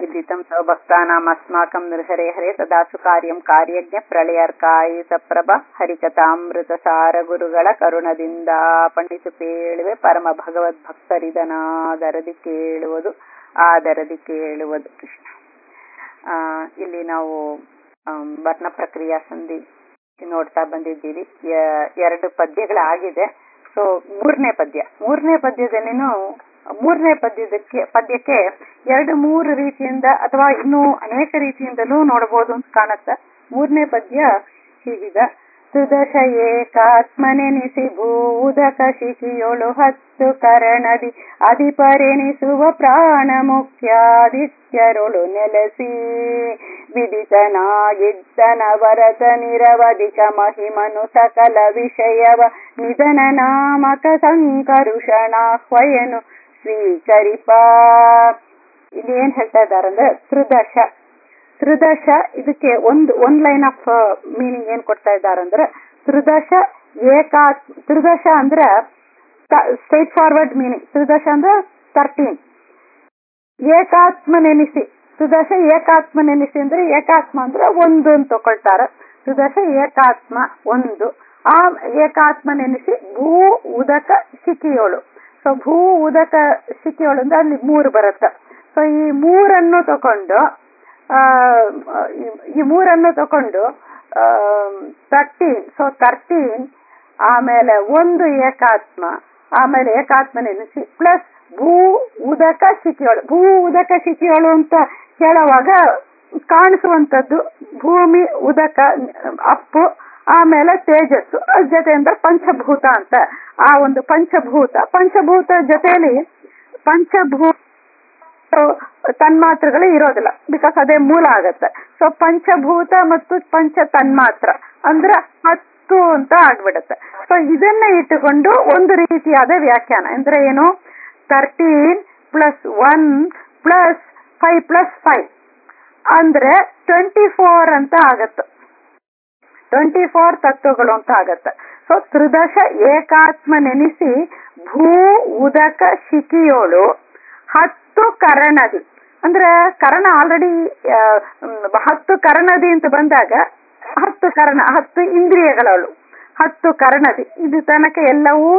सिद्धितं तव भक्तानामस्माकं नृहरे हरे तदासु कार्यं ಕಾರ್ಯಜ್ಞ ಪ್ರಳಯರ್ಕಾಯಿ ಸಪ್ರಭ ಹರಿಕಥಾಮೃತಸಾರ ಗುರುಗಳ ಕರುಣದಿಂದ ಪಂಡಿತು ಕೇಳುವೆ ಪರಮ ಭಗವದ್ ಭಕ್ತರಿದನಾದರದಿ ಕೇಳುವುದು ಆದರದಿ ಕೇಳುವುದು ಕೃಷ್ಣ ಆ, ಇಲ್ಲಿ ನಾವು ಆಮ್, ವರ್ಣ ಪ್ರಕ್ರಿಯಾ ಸಂಧಿ ನೋಡ್ತಾ ಬಂದಿದ್ದೀವಿ ಯ- ಎರಡು ಪದ್ಯಗಳಾಗಿದೆ ಸೊ ಮೂರನೇ ಪದ್ಯ ಮೂರನೇ ಪದ್ಯದಲ್ಲಿನೂ ಮೂರನೇ ಪದ್ಯದಕ್ಕೆ ಪದ್ಯಕ್ಕೆ ಎರಡು ಮೂರು ರೀತಿಯಿಂದ ಅಥವಾ ಇನ್ನೂ ಅನೇಕ ರೀತಿಯಿಂದಲೂ ನೋಡಬಹುದು ಅಂತ ಕಾಣುತ್ತೆ ಮೂರನೇ ಪದ್ಯ ಹೀಗಿದೆ ಸುದಶ ಏಕಾತ್ಮನೆನಿಸಿ ಭೂದಕ ಶಿಖಿಯೊಳು ಹತ್ತು ಕರಣದಿ ಅಧಿಪರೆನಿಸುವ ಪ್ರಾಣ ಮುಖ್ಯಾದಿತ್ಯರೊಳು ನೆಲೆಸಿ ವಿದಿತನಾಗಿದ್ದನ ವರತ ನಿರವಧಿಕ ಮಹಿಮನು ಸಕಲ ವಿಷಯವ ನಿಧನ ನಾಮಕ ಸಂಕರುಷಣಾಹ್ವಯನು ಸ್ವೀಕರಿಪ ಇಲ್ಲಿ ಏನ್ ಹೇಳ್ತಾ ಇದ್ದಾರೆ ಅಂದ್ರೆ ತ್ರಿದಶ ತ್ರಿದಶ ಇದಕ್ಕೆ ಒಂದು ಒಂದ್ ಲೈನ್ ಆಫ್ ಮೀನಿಂಗ್ ಏನ್ ಕೊಡ್ತಾ ಇದ್ದಾರೆ ಅಂದ್ರೆ ತ್ರಿದಶ ಏಕಾ ತ್ರಿದಶ ಅಂದ್ರೆ ಸ್ಟ್ರೈಟ್ ಫಾರ್ವರ್ಡ್ ಮೀನಿಂಗ್ ತ್ರಿದಶ ಅಂದ್ರೆ ತರ್ಟೀನ್ ಏಕಾತ್ಮ ನೆನೆಸಿ ಸುದಶ ಏಕಾತ್ಮ ನೆನೆಸಿ ಅಂದ್ರೆ ಏಕಾತ್ಮ ಅಂದ್ರೆ ಒಂದು ಅಂತ ತಗೊಳ್ತಾರೆ ಸುದಶ ಏಕಾತ್ಮ ಒಂದು ಆ ಏಕಾತ್ಮ ನೆನೆಸಿ ಭೂ ಉದಕ ಶಿಖಿಯೋಳು ಸೊ ಭೂ ಉದಕ ಶಿಖಿಯೋಳು ಅಂದ್ರೆ ಅಲ್ಲಿ ಮೂರು ಬರುತ್ತೆ ಸೊ ಈ ಮೂರನ್ನು ತಕೊಂಡು ಆ, ಈ- ಈ ಮೂರನ್ನು ತಕೊಂಡು ತರ್ಟೀನ್ ಸೊ ತರ್ಟೀನ್ ಆಮೇಲೆ ಒಂದು ಏಕಾತ್ಮ ಆಮೇಲೆ ಏಕಾತ್ಮ ನೆನೆಸಿ ಪ್ಲಸ್ ಭೂ ಉದಕ ಶಿಖಿಯೋಳು ಭೂ ಉದಕ ಶಿಖಿಯೋಳು ಅಂತ ಹೇಳುವಾಗ ಕಾಣಿಸುವಂತದ್ದು ಭೂಮಿ ಉದಕ ಅಪ್ಪು ಆಮೇಲೆ ತೇಜಸ್ಸು ಅದ್ರ ಜೊತೆಯಿಂದ ಪಂಚಭೂತ ಅಂತ ಆ ಒಂದು ಪಂಚಭೂತ ಪಂಚಭೂತ ಜೊತೆಯಲ್ಲಿ ಪಂಚಭೂತ ತನ್ಮಾತ್ರಗಳೇ ಇರೋದಿಲ್ಲ ಬಿಕಾಸ್ ಅದೇ ಮೂಲ ಆಗತ್ತೆ ಸೊ ಪಂಚಭೂತ ಮತ್ತು ಪಂಚ ತನ್ಮಾತ್ರ ಅಂದ್ರೆ ಹತ್ತು ಅಂತ ಆಗ್ಬಿಡುತ್ತೆ ಸೊ ಇದನ್ನ ಇಟ್ಟುಕೊಂಡು ಒಂದು ರೀತಿಯಾದ ವ್ಯಾಖ್ಯಾನ ಅಂದ್ರೆ ಏನು thirteen plus one plus five plus five ಅಂದ್ರೆ ಟ್ವೆಂಟಿ ಫೋರ್ ಅಂತ ಆಗತ್ತೆ ಟ್ವೆಂಟಿ ಫೋರ್ ತತ್ವಗಳು ಅಂತ ಆಗತ್ತೆ ಸೊ ತ್ರಿದಶ ಏಕಾತ್ಮ ನೆನೆಸಿ ಭೂ ಉದಕ ಶಿಖಿಯೋಳು ಹತ್ತು ಕರಣದಿ ಅಂದ್ರೆ ಕರ್ಣ ಆಲ್ರೆಡಿ ಹತ್ತು ಕರ್ಣದಿ ಅಂತ ಬಂದಾಗ ಹತ್ತು ಕರ್ಣ ಹತ್ತು ಇಂದ್ರಿಯಗಳಳು ಹತ್ತು ಕರ್ಣದಿ ಇದು ತನಕ ಎಲ್ಲವೂ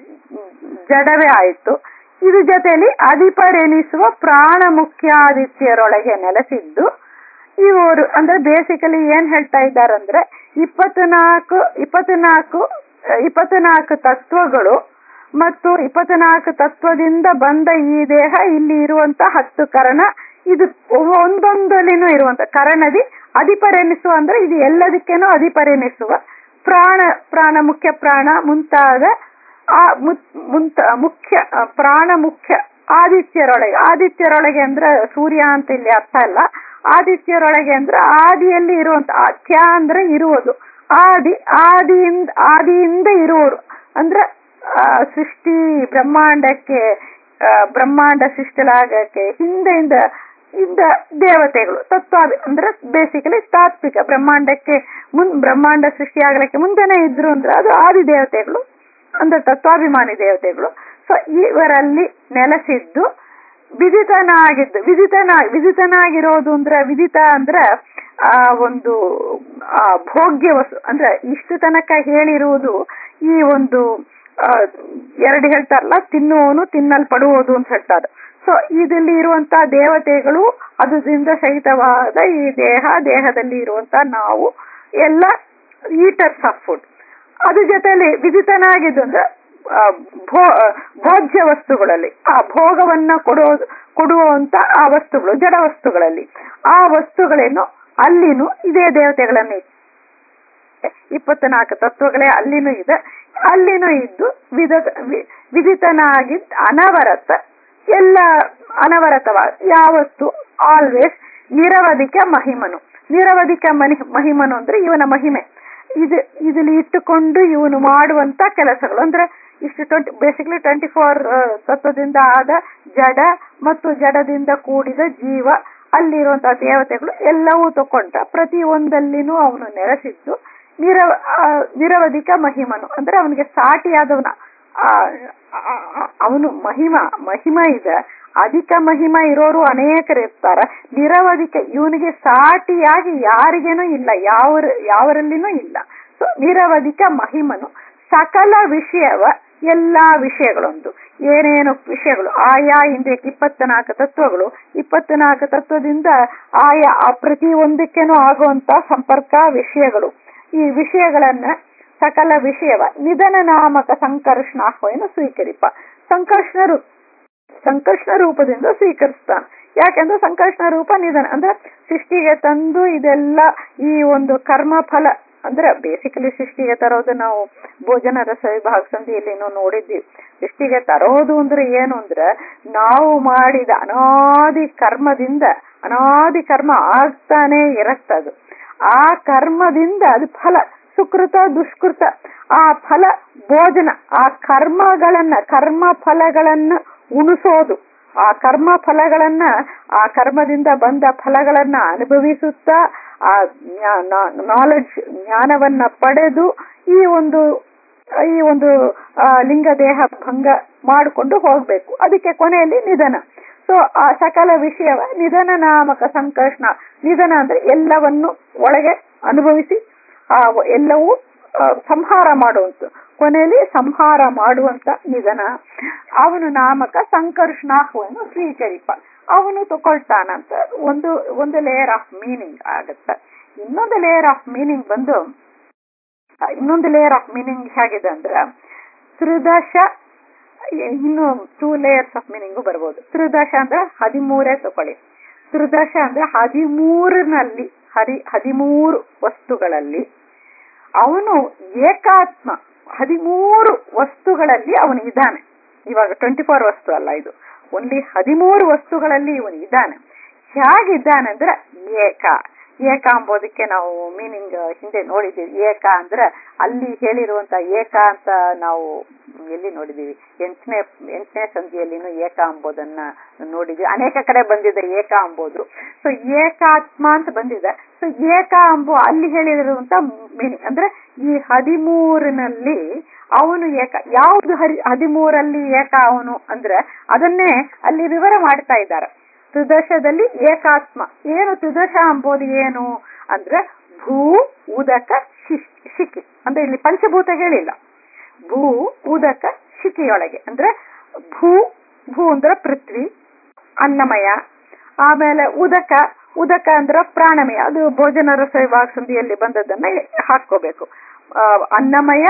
ಜಡವೇ ಆಯಿತು ಇದು ಜೊತೆಯಲ್ಲಿ ಅಧಿಪರೆನಿಸುವ ಪ್ರಾಣ ಮುಖ್ಯಾದಿತ್ಯರೊಳಗೆ ನೆಲೆಸಿದ್ದು ಇವರು ಅಂದ್ರೆ ಬೇಸಿಕಲಿ ಏನ್ ಹೇಳ್ತಾ ಇದ್ದಾರಂದ್ರೆ ಇಪ್ಪತ್ನಾಲ್ಕು ಇಪ್ಪತ್ನಾಲ್ಕು ಇಪ್ಪತ್ನಾಲ್ಕು ತತ್ವಗಳು ಮತ್ತು ಇಪ್ಪತ್ನಾಲ್ಕು ತತ್ವದಿಂದ ಬಂದ ಈ ದೇಹ ಇಲ್ಲಿ ಇರುವಂತ ಹತ್ತು ಕರಣ ಇದು ಒಂದೊಂದಲಿನೂ ಇರುವಂತ ಕರಣದಿ ಅಧಿಪರೆನಿಸುವ ಅಂದ್ರೆ ಇದು ಎಲ್ಲದಕ್ಕೇನೋ ಅಧಿಪರೆನಿಸುವ ಪ್ರಾಣ ಪ್ರಾಣ ಮುಖ್ಯ ಪ್ರಾಣ ಮುಂತಾದ ಆ ಮುತ್- ಮುಂತ ಮುಖ್ಯ ಆ, ಪ್ರಾಣ ಮುಖ್ಯ ಆದಿತ್ಯರೊಳಗೆ ಆದಿತ್ಯರೊಳಗೆ ಅಂದ್ರೆ ಸೂರ್ಯ ಅಂತ ಇಲ್ಲಿ ಅರ್ಥ ಅಲ್ಲ ಆದಿತ್ಯರೊಳಗೆ ಅಂದ್ರೆ ಆದಿಯಲ್ಲಿ ಇರುವಂತ ತ್ಯ ಅಂದ್ರೆ ಇರುವುದು ಆದಿ ಆದಿಯಿಂದ ಆದಿಯಿಂದ ಇರುವರು ಅಂದ್ರೆ ಆ, ಸೃಷ್ಟಿ ಬ್ರಹ್ಮಾಂಡಕ್ಕೆ ಆ, ಬ್ರಹ್ಮಾಂಡ ಸೃಷ್ಟಿಲಾಗಕ್ಕೆ ಹಿಂದೆಯಿಂದ ಇದ್ದ ದೇವತೆಗಳು ತತ್ವ ಅಂದ್ರೆ ಬೇಸಿಕಲಿ ತಾತ್ವಿಕ ಬ್ರಹ್ಮಾಂಡಕ್ಕೆ ಮುನ್ ಬ್ರಹ್ಮಾಂಡ ಸೃಷ್ಟಿಯಾಗಲಿಕ್ಕೆ ಮುಂದೆನೆ ಇದ್ರು ಅಂದ್ರೆ ಅದು ಆದಿ ದೇವತೆಗಳು ಅಂದ್ರೆ ತತ್ವಾಭಿಮಾನಿ ದೇವತೆಗಳು ಸೊ ಇವರಲ್ಲಿ ನೆಲೆಸಿದ್ದು ವಿದಿತನಾಗಿದ್ದು ವಿದಿತನ ವಿದಿತನಾಗಿರೋದು ಅಂದ್ರೆ ವಿದಿತ ಅಂದ್ರೆ ಆ ಒಂದು ಆ ಭೋಗ್ಯ ವಸ್ತು ಅಂದ್ರೆ ಇಷ್ಟು ತನಕ ಹೇಳಿರುವುದು ಈ ಒಂದು ಆ, ಎರಡು ಹೇಳ್ತಾರಲ್ಲ ತಿನ್ನುವವನು ತಿನ್ನಲ್ಪಡುವುದು ಅಂತ ಹೇಳ್ತಾರೆ ಸೊ ಇದರಲ್ಲಿ ಇರುವಂತ ದೇವತೆಗಳು ಅದರಿಂದ ಸಹಿತವಾದ ಈ ದೇಹ ದೇಹದಲ್ಲಿ ಇರುವಂತ ನಾವು ಎಲ್ಲ ಈಟರ್ಸ್ ಆಫ್ ಫುಡ್ ಅದ್ರ ಜೊತೆಲಿ ವಿದಿತನಾಗಿದ್ದು ಅಂದ್ರೆ ಆ, ಭೋ- ಭೋಜ್ಯ ವಸ್ತುಗಳಲ್ಲಿ ಆ ಭೋಗವನ್ನ ಕೊಡೋದು ಕೊಡುವಂತ ಆ ವಸ್ತುಗಳು ಜಡ ವಸ್ತುಗಳಲ್ಲಿ ಆ ವಸ್ತುಗಳೇನು ಅಲ್ಲಿನೂ ಇದೇ ದೇವತೆಗಳನ್ನ ಇಪ್ಪತ್ನಾಲ್ಕು ತತ್ವಗಳೇ ಅಲ್ಲಿನೂ ಇದೆ ಅಲ್ಲಿನೂ ಇದ್ದು ವಿಧ ವಿ- ವಿದಿತನಾಗಿದ್ದ ಅನವರತ ಎಲ್ಲ ಅನವರತವಾದ ಯಾವತ್ತು ಆಲ್ವೇಸ್ ನಿರವಧಿಕ ಮಹಿಮನು ನಿರವಧಿಕ ಮನಿ ಮಹಿಮನು ಅಂದ್ರೆ ಇವನ ಮಹಿಮೆ ಇದು ಇದನ್ನ ಇಟ್ಟುಕೊಂಡು ಇವನು ಮಾಡುವಂತ ಕೆಲಸಗಳು ಅಂದ್ರೆ ಇಷ್ಟು ಟ್ವೆಂಟಿ ಬೇಸಿಕಲಿ ಟ್ವೆಂಟಿ ಫೋರ್ ತತ್ವದಿಂದ ಆದ ಜಡ ಮತ್ತು ಜಡದಿಂದ ಕೂಡಿದ ಜೀವ ಅಲ್ಲಿರುವಂತಹ ದೇವತೆಗಳು ಎಲ್ಲವೂ ತಕೊಂಡ ಪ್ರತಿ ಒಂದಲ್ಲಿನೂ ಅವನು ನೆಲೆಸಿದ್ದು ನಿರವ ಆ, ನಿರವಧಿಕ ಮಹಿಮನು ಅಂದ್ರೆ ಅವನಿಗೆ ಸಾಟಿಯಾದವನ ಅವನು ಮಹಿಮ ಮಹಿಮ ಇದೆ ಅಧಿಕ ಮಹಿಮ ಇರೋರು ಅನೇಕರು ಇರ್ತಾರ ನಿರವಧಿಕ ಇವನಿಗೆ ಸಾಟಿಯಾಗಿ ಯಾರಿಗೇನೂ ಇಲ್ಲ ಯಾವ ಯಾವರಲ್ಲಿನೂ ಇಲ್ಲ ಸೊ ನಿರವಧಿಕ ಮಹಿಮನು ಸಕಲ ವಿಷಯವ ಎಲ್ಲಾ ವಿಷಯಗಳೊಂದು ಏನೇನು ವಿಷಯಗಳು ಆಯಾ ಇಂದ್ರಿಯಕ್ಕೆ ಇಪ್ಪತ್ನಾಲ್ಕು ತತ್ವಗಳು ಇಪ್ಪತ್ನಾಲ್ಕು ತತ್ವದಿಂದ ಆಯಾ ಆ ಪ್ರತಿ ಒಂದಕ್ಕೇನೂ ಆಗುವಂತ ಸಂಪರ್ಕ ವಿಷಯಗಳು ಈ ವಿಷಯಗಳನ್ನ ಸಕಲ ವಿಷಯವ ನಿಧನ ನಾಮಕ ಸಂಕರ್ಷಣಾಹ್ವಯನ್ನು ಸ್ವೀಕರಿಪ ಸಂಕರ್ಷಣರು ಸಂಕರ್ಷಣ ರೂಪದಿಂದ ಸ್ವೀಕರಿಸ್ತಾನೆ ಯಾಕೆಂದ್ರೆ ಸಂಕರ್ಷಣ ರೂಪ ನಿಧನ ಅಂದ್ರೆ ಸೃಷ್ಟಿಗೆ ತಂದು ಇದೆಲ್ಲ ಈ ಒಂದು ಕರ್ಮ ಫಲ ಅಂದ್ರೆ ಬೇಸಿಕಲಿ ಸೃಷ್ಟಿಗೆ ತರೋದು ನಾವು ಭೋಜನ ರಸ ವಿಭಾಗ ಸಂಧಿಯಲ್ಲಿ ನೋಡಿದ್ದೀವಿ ಸೃಷ್ಟಿಗೆ ತರೋದು ಅಂದ್ರೆ ಏನು ಅಂದ್ರೆ ನಾವು ಮಾಡಿದ ಅನಾದಿ ಕರ್ಮದಿಂದ ಅನಾದಿ ಕರ್ಮ ಆಗ್ತಾನೆ ಇರತ್ತದು ಆ ಕರ್ಮದಿಂದ ಅದು ಫಲ ಸುಕೃತ ದುಷ್ಕೃತ ಆ ಫಲ ಭೋಜನ ಆ ಕರ್ಮಗಳನ್ನ ಕರ್ಮ ಫಲಗಳನ್ನ ಉಣಿಸೋದು ಆ ಕರ್ಮ ಫಲಗಳನ್ನ ಆ ಕರ್ಮದಿಂದ ಬಂದ ಫಲಗಳನ್ನ ಅನುಭವಿಸುತ್ತಾ ಆ ನಾಲೆಡ್ಜ್ ಜ್ಞಾನವನ್ನ ಪಡೆದು ಈ ಒಂದು ಈ ಒಂದು ಲಿಂಗ ದೇಹ ಭಂಗ ಮಾಡಿಕೊಂಡು ಹೋಗ್ಬೇಕು ಅದಕ್ಕೆ ಕೊನೆಯಲ್ಲಿ ನಿಧನ ಸೊ ಆ ಸಕಲ ವಿಷಯವ ನಿಧನ ನಾಮಕ ಸಂಕರ್ಷಣ ನಿಧನ ಅಂದ್ರೆ ಎಲ್ಲವನ್ನು ಒಳಗೆ ಅನುಭವಿಸಿ ಆ ಎಲ್ಲವೂ ಸಂಹಾರ ಮಾಡುವಂತ ಕೊನೆಯಲ್ಲಿ ಸಂಹಾರ ಮಾಡುವಂತ ನಿಧನ ಅವನು ನಾಮಕ ಸಂಕರ್ಷಣಾಹ್ವನ್ನು ಸ್ವೀಕರಿಪ ಅವನು ತಗೊಳ್ತಾನಂತ ಒಂದು ಒಂದು ಲೇಯರ್ ಆಫ್ ಮೀನಿಂಗ್ ಆಗತ್ತೆ ಇನ್ನೊಂದು ಲೇಯರ್ ಆಫ್ ಮೀನಿಂಗ್ ಬಂದು ಇನ್ನೊಂದು ಲೇಯರ್ ಆಫ್ ಮೀನಿಂಗ್ ಹೇಗಿದೆ ಅಂದ್ರೆ ತ್ರಿದಶ ಇನ್ನು ಟೂ ಲೇಯರ್ಸ್ ಆಫ್ ಮೀನಿಂಗು ಬರ್ಬೋದು ತ್ರಿದಶ ಅಂದ್ರೆ ಹದಿಮೂರೇ ತಗೊಳ್ಳಿ ತ್ರಿದಶ ಅಂದ್ರೆ ಹದಿಮೂರಿನಲ್ಲಿ ಹರಿ ಹದಿಮೂರು ವಸ್ತುಗಳಲ್ಲಿ ಅವನು ಏಕಾತ್ಮ ಹದಿಮೂರು ವಸ್ತುಗಳಲ್ಲಿ ಅವನು ಇದ್ದಾನೆ ಇವಾಗ ಟ್ವೆಂಟಿ ಫೋರ್ ವಸ್ತು ಅಲ್ಲ ಇದು ಓನ್ಲಿ ಹದಿಮೂರು ವಸ್ತುಗಳಲ್ಲಿ ಇವನು ಇದ್ದಾನೆ ಹೇಗಿದ್ದಾನೆ ಅಂದ್ರೆ ಏಕ ಏಕ ಅಂಬೋದಕ್ಕೆ ನಾವು ಮೀನಿಂಗ್ ಹಿಂದೆ ನೋಡಿದ್ದೀವಿ ಏಕ ಅಂದ್ರೆ ಅಲ್ಲಿ ಹೇಳಿರುವಂತ ಏಕ ಅಂತ ನಾವು ಎಲ್ಲಿ ನೋಡಿದೀವಿ ಎಂಟನೇ ಎಂಟನೇ ಸಂಧಿಯಲ್ಲಿನೂ ಏಕ ಅಂಬೋದನ್ನ ನೋಡಿದ್ವಿ ಅನೇಕ ಕಡೆ ಬಂದಿದೆ ಏಕ ಅಂಬೋದು ಸೊ ಏಕಾತ್ಮ ಅಂತ ಬಂದಿದೆ ಸೊ ಏಕ ಅಂಬೋ ಅಲ್ಲಿ ಹೇಳಿರುವಂತ ಮೀನಿಂಗ್ ಅಂದ್ರೆ ಈ ಹದಿಮೂರಿನಲ್ಲಿ ಅವನು ಏಕ ಯಾವುದು ಹರಿ ಹದಿಮೂರಲ್ಲಿ ಏಕ ಅವನು ಅಂದ್ರೆ ಅದನ್ನೇ ಅಲ್ಲಿ ವಿವರ ಮಾಡ್ತಾ ಇದ್ದಾರೆ ತ್ರಿದಶದಲ್ಲಿ ಏಕಾತ್ಮ ಏನು ತ್ರಿದಶ ಅಂಬೋದು ಏನು ಅಂದ್ರೆ ಭೂ ಉದಕ ಶಿಖಿ ಅಂದ್ರೆ ಇಲ್ಲಿ ಪಂಚಭೂತ ಹೇಳಿಲ್ಲ ಭೂ ಉದಕ ಶಿಖಿಯೊಳಗೆ ಅಂದ್ರೆ ಭೂ ಭೂ ಅಂದ್ರೆ ಪೃಥ್ವಿ ಅನ್ನಮಯ ಆಮೇಲೆ ಉದಕ ಉದಕ ಅಂದ್ರೆ ಪ್ರಾಣಮಯ ಅದು ಭೋಜನ ರಸ ವಿಭಾಗ ಸಂಧಿಯಲ್ಲಿ ಬಂದದನ್ನ ಹಾಕೋಬೇಕು ಅನ್ನಮಯ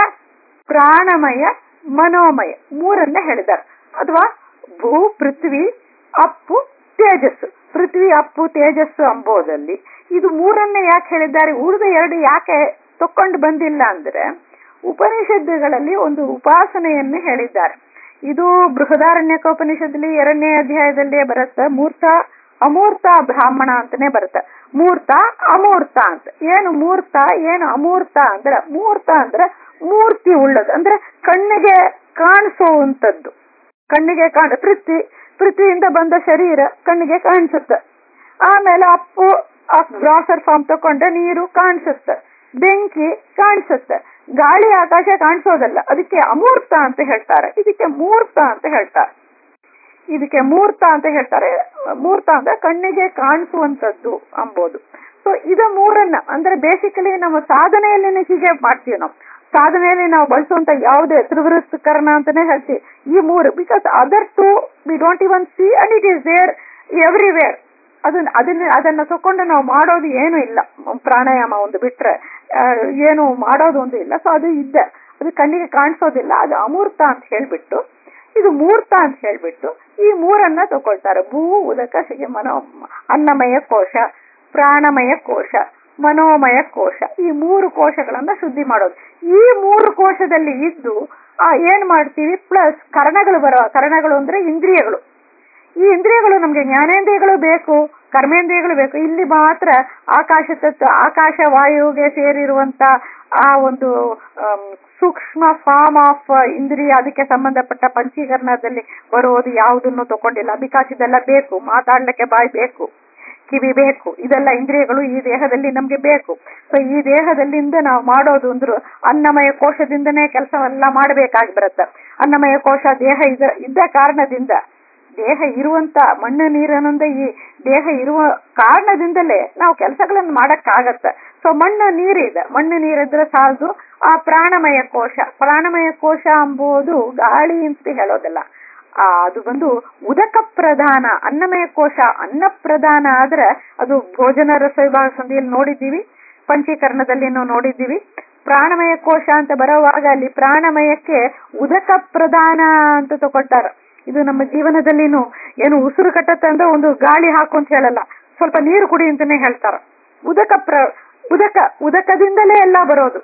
ಪ್ರಾಣಮಯ ಮನೋಮಯ ಮೂರನ್ನ ಹೇಳಿದ್ದಾರೆ ಅಥವಾ ಭೂ ಪೃಥ್ವಿ ಅಪ್ಪು ತೇಜಸ್ಸು ಪೃಥ್ವಿ ಅಪ್ಪು ತೇಜಸ್ಸು ಅಂಬೋದಲ್ಲಿ ಇದು ಮೂರನ್ನ ಯಾಕೆ ಹೇಳಿದ್ದಾರೆ ಉಳಿದ ಎರಡು ಯಾಕೆ ತಕೊಂಡು ಬಂದಿಲ್ಲ ಅಂದ್ರೆ ಉಪನಿಷತ್ತುಗಳಲ್ಲಿ ಒಂದು ಉಪಾಸನೆಯನ್ನು ಹೇಳಿದ್ದಾರೆ ಇದು ಬೃಹದಾರಣ್ಯಕೋಪನಿಷತ್ತಲ್ಲಿ ಎರಡನೇ ಅಧ್ಯಾಯದಲ್ಲಿ ಬರುತ್ತೆ ಮೂರ್ತ ಅಮೂರ್ತ ಬ್ರಾಹ್ಮಣ ಅಂತಾನೆ ಬರುತ್ತೆ ಮೂರ್ತ ಅಮೂರ್ತ ಅಂತ ಏನು ಮೂರ್ತ ಏನು ಅಮೂರ್ತ ಅಂದ್ರೆ ಮೂರ್ತ ಅಂದ್ರೆ ಮೂರ್ತಿ ಉಳ್ಳದು ಅಂದ್ರೆ ಕಣ್ಣಿಗೆ ಕಾಣಿಸುವಂತದ್ದು ಕಣ್ಣಿಗೆ ಕಾಣ ಪೃಥ್ವಿ ಪೃಥ್ವಿಯಿಂದ ಬಂದ ಶರೀರ ಕಣ್ಣಿಗೆ ಕಾಣಿಸುತ್ತೆ ಆಮೇಲೆ ಅಪ್ಪು ಗ್ರಾಸರ್ ಫಾರ್ಮ್ ತಕೊಂಡ್ರೆ ನೀರು ಕಾಣಿಸುತ್ತೆ ಬೆಂಕಿ ಕಾಣಿಸುತ್ತೆ ಗಾಳಿ ಆಕಾಶ ಕಾಣಿಸೋದಲ್ಲ ಅದಕ್ಕೆ ಅಮೂರ್ತ ಅಂತ ಹೇಳ್ತಾರೆ ಇದಕ್ಕೆ ಮೂರ್ತ ಅಂತ ಹೇಳ್ತಾರೆ ಇದಕ್ಕೆ ಮೂರ್ತ ಅಂತ ಹೇಳ್ತಾರೆ ಮೂರ್ತ ಅಂದ್ರೆ ಕಣ್ಣಿಗೆ ಕಾಣಿಸುವಂತದ್ದು ಅಂಬೋದು ಸೊ ಇದು ಮೂರನ್ನ ಅಂದ್ರೆ ಬೇಸಿಕಲಿ ನಮ್ಮ ಸಾಧನೆಯಲ್ಲಿ ಹೀಗೆ ಮಾಡ್ತೀವಿ ನಾವು ಸಾಧನೆಯಲ್ಲಿ ನಾವು ಬಳಸುವಂತ ಯಾವುದೇ ತ್ರಿವೃತ್ತಕರಣ ಅಂತಾನೆ ಹೇಳ್ತೀವಿ ಈ ಮೂರು because other two we don't even see and it is there everywhere ಅದನ್ನ ಅದನ್ನ ಅದನ್ನ ತಕೊಂಡು ನಾವು ಮಾಡೋದು ಏನು ಇಲ್ಲ ಪ್ರಾಣಾಯಾಮ ಒಂದು ಬಿಟ್ರೆ ಏನು ಮಾಡೋದು ಒಂದು ಇಲ್ಲ ಸೊ ಅದು ಇದ್ದೆ ಅದು ಕಣ್ಣಿಗೆ ಕಾಣಿಸೋದಿಲ್ಲ ಅದು ಅಮೂರ್ತ ಅಂತ ಹೇಳ್ಬಿಟ್ಟು ಇದು ಮೂರ್ತ ಅಂತ ಹೇಳ್ಬಿಟ್ಟು ಈ ಮೂರನ್ನ ತಗೊಳ್ತಾರೆ ಭೂ ಉದಕ ಶಿಗೆ ಮನೋ ಅನ್ನಮಯ ಕೋಶ ಪ್ರಾಣಮಯ ಕೋಶ ಮನೋಮಯ ಕೋಶ ಈ ಮೂರು ಕೋಶಗಳನ್ನ ಶುದ್ಧಿ ಮಾಡೋದು ಈ ಮೂರು ಕೋಶದಲ್ಲಿ ಇದ್ದು ಆ ಏನ್ ಮಾಡ್ತೀವಿ ಪ್ಲಸ್ ಕರ್ಣಗಳು ಬರೋ ಕರ್ಣಗಳು ಅಂದ್ರೆ ಇಂದ್ರಿಯಗಳು ಈ ಇಂದ್ರಿಯಗಳು ನಮ್ಗೆ ಜ್ಞಾನೇಂದ್ರಿಯಗಳು ಬೇಕು ಕರ್ಮೇಂದ್ರಿಯಗಳು ಬೇಕು ಇಲ್ಲಿ ಮಾತ್ರ ಆಕಾಶ ತತ್ವ ಆಕಾಶ ವಾಯುಗೆ ಸೇರಿರುವಂತ ಆ ಒಂದು ಸೂಕ್ಷ್ಮ ಫಾರ್ಮ್ ಆಫ್ ಇಂದ್ರಿಯ ಅದಕ್ಕೆ ಸಂಬಂಧಪಟ್ಟ ಪಂಚೀಕರಣದಲ್ಲಿ ಬರುವುದು ಯಾವುದನ್ನು ತಗೊಂಡಿಲ್ಲ ಬಿಕಾಸ್ ಇದೆಲ್ಲ ಬೇಕು ಮಾತಾಡ್ಲಿಕ್ಕೆ ಬಾಯಿ ಬೇಕು ಕಿವಿ ಬೇಕು ಇದೆಲ್ಲ ಇಂದ್ರಿಯಗಳು ಈ ದೇಹದಲ್ಲಿ ನಮ್ಗೆ ಬೇಕು ಸೊ ಈ ದೇಹದಲ್ಲಿಂದ ನಾವು ಮಾಡೋದು ಅಂದ್ರು ಅನ್ನಮಯ ಕೋಶದಿಂದನೇ ಕೆಲಸವೆಲ್ಲ ಮಾಡಬೇಕಾಗಿ ಬರುತ್ತೆ ಅನ್ನಮಯ ಕೋಶ ದೇಹ ಇದ ಇದ್ದ ಕಾರಣದಿಂದ ದೇಹ ಇರುವಂತ ಮಣ್ಣು ನೀರನ್ನೊಂದ ಈ ದೇಹ ಇರುವ ಕಾರಣದಿಂದಲೇ ನಾವು ಕೆಲಸಗಳನ್ನು ಮಾಡಕ್ಕಾಗತ್ತೆ ಸೊ ಮಣ್ಣು ನೀರಿದೆ ಮಣ್ಣು ನೀರಿದ್ರೆ ಸಾಲದು ಆ ಪ್ರಾಣಮಯ ಕೋಶ ಪ್ರಾಣಮಯ ಕೋಶ ಎಂಬುದು ಗಾಳಿ ಅಂತ ಹೇಳೋದಿಲ್ಲ ಆ ಅದು ಬಂದು ಉದಕ ಪ್ರಧಾನ ಅನ್ನಮಯ ಕೋಶ ಅನ್ನ ಪ್ರಧಾನ ಆದ್ರೆ ಅದು ಭೋಜನ ರಸ ವಿಭಾಗ ಸಂಧಿಯಲ್ಲಿ ನೋಡಿದ್ದೀವಿ ಪಂಚೀಕರಣದಲ್ಲಿ ನಾವು ನೋಡಿದ್ದೀವಿ ಪ್ರಾಣಮಯ ಕೋಶ ಅಂತ ಬರುವಾಗ ಅಲ್ಲಿ ಪ್ರಾಣಮಯಕ್ಕೆ ಉದಕ ಪ್ರಧಾನ ಅಂತ ತಗೊಳ್ತಾರ ಇದು ನಮ್ಮ ಜೀವನದಲ್ಲಿನೂ ಏನು ಉಸಿರು ಕಟ್ಟತ್ತೆ ಅಂದ್ರೆ ಒಂದು ಗಾಳಿ ಹಾಕು ಅಂತ ಹೇಳಲ್ಲ ಸ್ವಲ್ಪ ನೀರು ಕುಡಿ ಅಂತಾನೆ ಹೇಳ್ತಾರ ಉದಕ ಪ್ರ ಉದಕ ಉದಕದಿಂದಲೇ ಎಲ್ಲ ಬರೋದು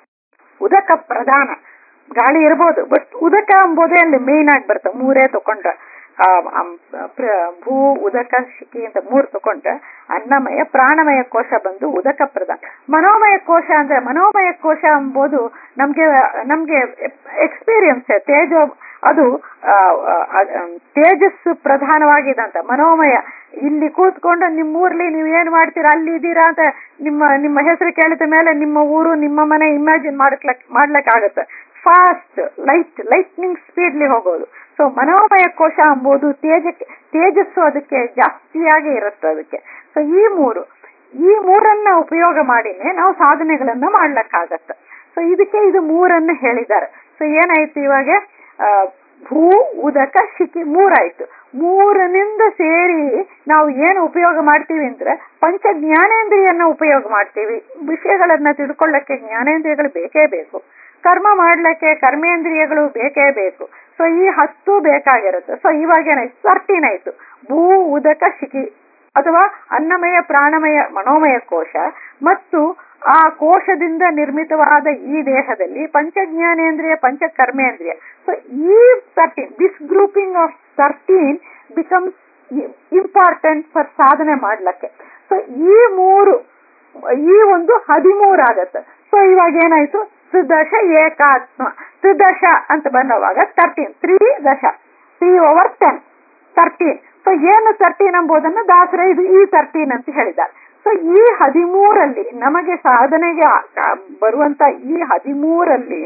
ಉದಕ ಪ್ರಧಾನ ಗಾಳಿ ಇರ್ಬೋದು ಬಟ್ ಉದಕ ಎಂಬುದೇ ಅಲ್ಲಿ ಮೇನ್ ಆಗಿ ಬರುತ್ತೆ ಮೂರೇ ತಕೊಂಡ್ರೆ ಆ, ಅಂ- ಪ್ರ- ಭೂ ಉದಕ ಶಿಖಿ ಅಂತ ಮೂರು ತಕೊಂಡ್ರೆ ಅನ್ನಮಯ ಪ್ರಾಣಮಯ ಕೋಶ ಬಂದು ಉದಕ ಪ್ರಧಾನ ಮನೋಮಯ ಕೋಶ ಅಂದ್ರೆ ಮನೋಮಯ ಕೋಶ ಎಂಬುದು ನಮ್ಗೆ ನಮ್ಗೆ ಎಕ್ಸ್ಪೀರಿಯನ್ಸ್ ತೇಜ ಅದು ಆ, ಆ, ಆ, ತೇಜಸ್ಸು ಪ್ರಧಾನವಾಗಿದಂತ ಮನೋಮಯ ಇಲ್ಲಿ ಕೂತ್ಕೊಂಡು ನಿಮ್ಮ ಊರ್ಲಿ ನೀವು ಏನ್ ಮಾಡ್ತೀರಾ ಅಲ್ಲಿ ಇದ್ದೀರಾ ಅಂತ ನಿಮ್ಮ ನಿಮ್ಮ ಹೆಸರು ಕೇಳಿದ ಮೇಲೆ ನಿಮ್ಮ ಊರು ನಿಮ್ಮ ಮನೆ ಇಮ್ಯಾಜಿನ್ ಮಾಡ್ಲಿಕ್ ಮಾಡ್ಲಿಕ್ ಆಗತ್ತೆ ಫಾಸ್ಟ್ ಲೈಟ್ ಲೈಟ್ನಿಂಗ್ ಸ್ಪೀಡ್ಲಿ ಹೋಗೋದು ಸೊ ಮನೋಮಯ ಕೋಶ ಎಂಬುದು ತೇಜಕ್ಕೆ ತೇಜಸ್ಸು ಅದಕ್ಕೆ ಜಾಸ್ತಿಯಾಗಿ ಇರುತ್ತೆ ಅದಕ್ಕೆ ಸೊ ಈ ಮೂರು ಈ ಮೂರನ್ನ ಉಪಯೋಗ ಮಾಡಿನೇ ನಾವು ಸಾಧನೆಗಳನ್ನ ಮಾಡ್ಲಿಕ್ಕಾಗತ್ತೆ ಸೊ ಇದಕ್ಕೆ ಇದು ಮೂರನ್ನ ಹೇಳಿದ್ದಾರೆ ಸೊ ಏನಾಯ್ತು ಇವಾಗ ಆ, ಭೂ ಉದಕ ಶಿಖಿ ಮೂರಾಯ್ತು ಮೂರನಿಂದ ಸೇರಿ ನಾವು ಏನು ಉಪಯೋಗ ಮಾಡ್ತೀವಿ ಅಂದ್ರೆ ಪಂಚ ಜ್ಞಾನೇಂದ್ರಿಯನ್ನ ಉಪಯೋಗ ಮಾಡ್ತೀವಿ ವಿಷಯಗಳನ್ನ ತಿಳ್ಕೊಳ್ಳಕ್ಕೆ ಜ್ಞಾನೇಂದ್ರಿಯಗಳು ಬೇಕೇ ಬೇಕು ಕರ್ಮ ಮಾಡ್ಲಿಕ್ಕೆ ಕರ್ಮೇಂದ್ರಿಯಗಳು ಬೇಕೇ ಬೇಕು ಸೊ ಈ ಹತ್ತು ಬೇಕಾಗಿರುತ್ತೆ ಸೊ ಇವಾಗ ಏನಾಯ್ತು ತರ್ಟೀನ್ ಆಯ್ತು ಭೂ ಉದಕ ಶಿಖಿ ಅಥವಾ ಅನ್ನಮಯ ಪ್ರಾಣಮಯ ಮನೋಮಯ ಕೋಶ ಮತ್ತು ಆ ಕೋಶದಿಂದ ನಿರ್ಮಿತವಾದ ಈ ದೇಹದಲ್ಲಿ ಪಂಚಜ್ಞಾನೇಂದ್ರಿಯ ಪಂಚ ಕರ್ಮೇಂದ್ರಿಯ ಸೊ ಈ thirteen this grouping of thirteen becomes important for ಸಾಧನೆ ಮಾಡ್ಲಿಕ್ಕೆ ಸೊ ಈ ಮೂರು ಈ ಒಂದು ಹದಿಮೂರು ಆಗತ್ತೆ ಸೊ ಇವಾಗ ಏನಾಯ್ತು ತ್ರಿದಶ ಏಕಾತ್ಮ ತ್ರಿದಶ ಅಂತ ಬಂದವಾಗ ತರ್ಟೀನ್ ತ್ರೀ ದಶ three over ten thirteen so ಏನು ತರ್ಟೀನ್ ಎಂಬುದನ್ನು ದಾಸರ ಇದು ಈ ತರ್ಟೀನ್ ಅಂತ ಹೇಳಿದ್ದಾರೆ ಸೊ ಈ ಹದಿಮೂರಲ್ಲಿ ನಮಗೆ ಸಾಧನೆಗೆ ಆ- ಆ ಬರುವಂತ ಈ ಹದಿಮೂರಲ್ಲಿ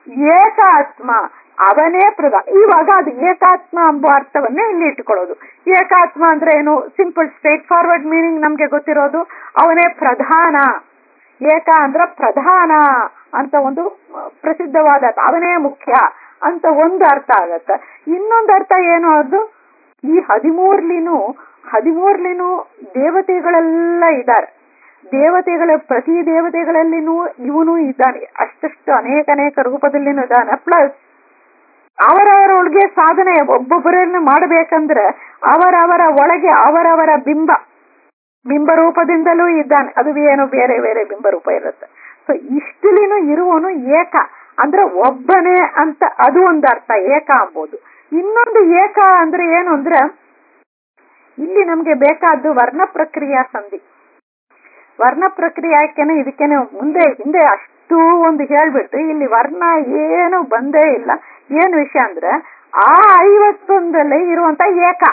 ಏಕಾತ್ಮ ಅವನೇ ಪ್ರಧಾನ ಇವಾಗ ಅದು ಏಕಾತ್ಮ ಎಂಬ ಅರ್ಥವನ್ನೇ ಇಲ್ಲಿ ಇಟ್ಟುಕೊಳ್ಳೋದು ಏಕಾತ್ಮ ಅಂದ್ರೆ ಏನು ಸಿಂಪಲ್ ಸ್ಟ್ರೇಟ್ ಫಾರ್ವರ್ಡ್ ಮೀನಿಂಗ್ ನಮ್ಗೆ ಗೊತ್ತಿರೋದು ಅವನೇ ಪ್ರಧಾನ ಏಕ ಅಂದ್ರ ಪ್ರಧಾನ ಅಂತ ಒಂದು ಆ, ಪ್ರಸಿದ್ಧವಾದ ಅರ್ಥ. ಅವನೇ ಮುಖ್ಯ ಅಂತ ಒಂದು ಅರ್ಥ ಆಗತ್ತೆ ಇನ್ನೊಂದು ಅರ್ಥ ಏನು ಅದು ಈ ಹದಿಮೂರ್ಲಿನೂ ಹದಿಮೂರ್ಲಿನೂ ದೇವತೆಗಳೆಲ್ಲ ಇದ್ದಾರೆ ದೇವತೆಗಳ ಪ್ರತಿ ದೇವತೆಗಳಲ್ಲಿನೂ ಇವನು ಇದ್ದಾನೆ ಅಷ್ಟಷ್ಟು ಅನೇಕ ಅನೇಕ ರೂಪದಲ್ಲಿನೂ ಇದ್ದಾನೆ ಪ್ಲಸ್ ಅವರವರೊಳಗೆ ಸಾಧನೆ ಒಬ್ಬೊಬ್ಬರನ್ನು ಮಾಡಬೇಕಂದ್ರೆ ಅವರವರ ಒಳಗೆ ಅವರವರ ಬಿಂಬ ಬಿಂಬ ರೂಪದಿಂದಲೂ ಇದ್ದಾನೆ ಅದು ಏನು ಬೇರೆ ಬೇರೆ ಬಿಂಬ ರೂಪ ಇರುತ್ತೆ ಸೊ ಇಷ್ಟಲಿನೂ ಇರುವನು ಏಕ ಅಂದ್ರೆ ಒಬ್ಬನೇ ಅಂತ ಅದು ಒಂದು ಅರ್ಥ ಏಕ ಅಂಬೋದು ಇನ್ನೊಂದು ಏಕ ಅಂದ್ರೆ ಏನು ಅಂದ್ರೆ ಇಲ್ಲಿ ನಮ್ಗೆ ಬೇಕಾದ್ದು ವರ್ಣ ಪ್ರಕ್ರಿಯಾ ಸಂಧಿ ವರ್ಣ ಪ್ರಕ್ರಿಯೆಕೆನೆ ಇದಕ್ಕೇನೆ ಮುಂದೆ ಹಿಂದೆ ಅಷ್ಟು ಒಂದು ಹೇಳ್ಬಿಟ್ಟು ಇಲ್ಲಿ ವರ್ಣ ಏನು ಬಂದೇ ಇಲ್ಲ ಏನ್ ವಿಷಯ ಅಂದ್ರೆ ಆ ಐವತ್ತೊಂದಲ್ಲಿ ಇರುವಂತ ಏಕ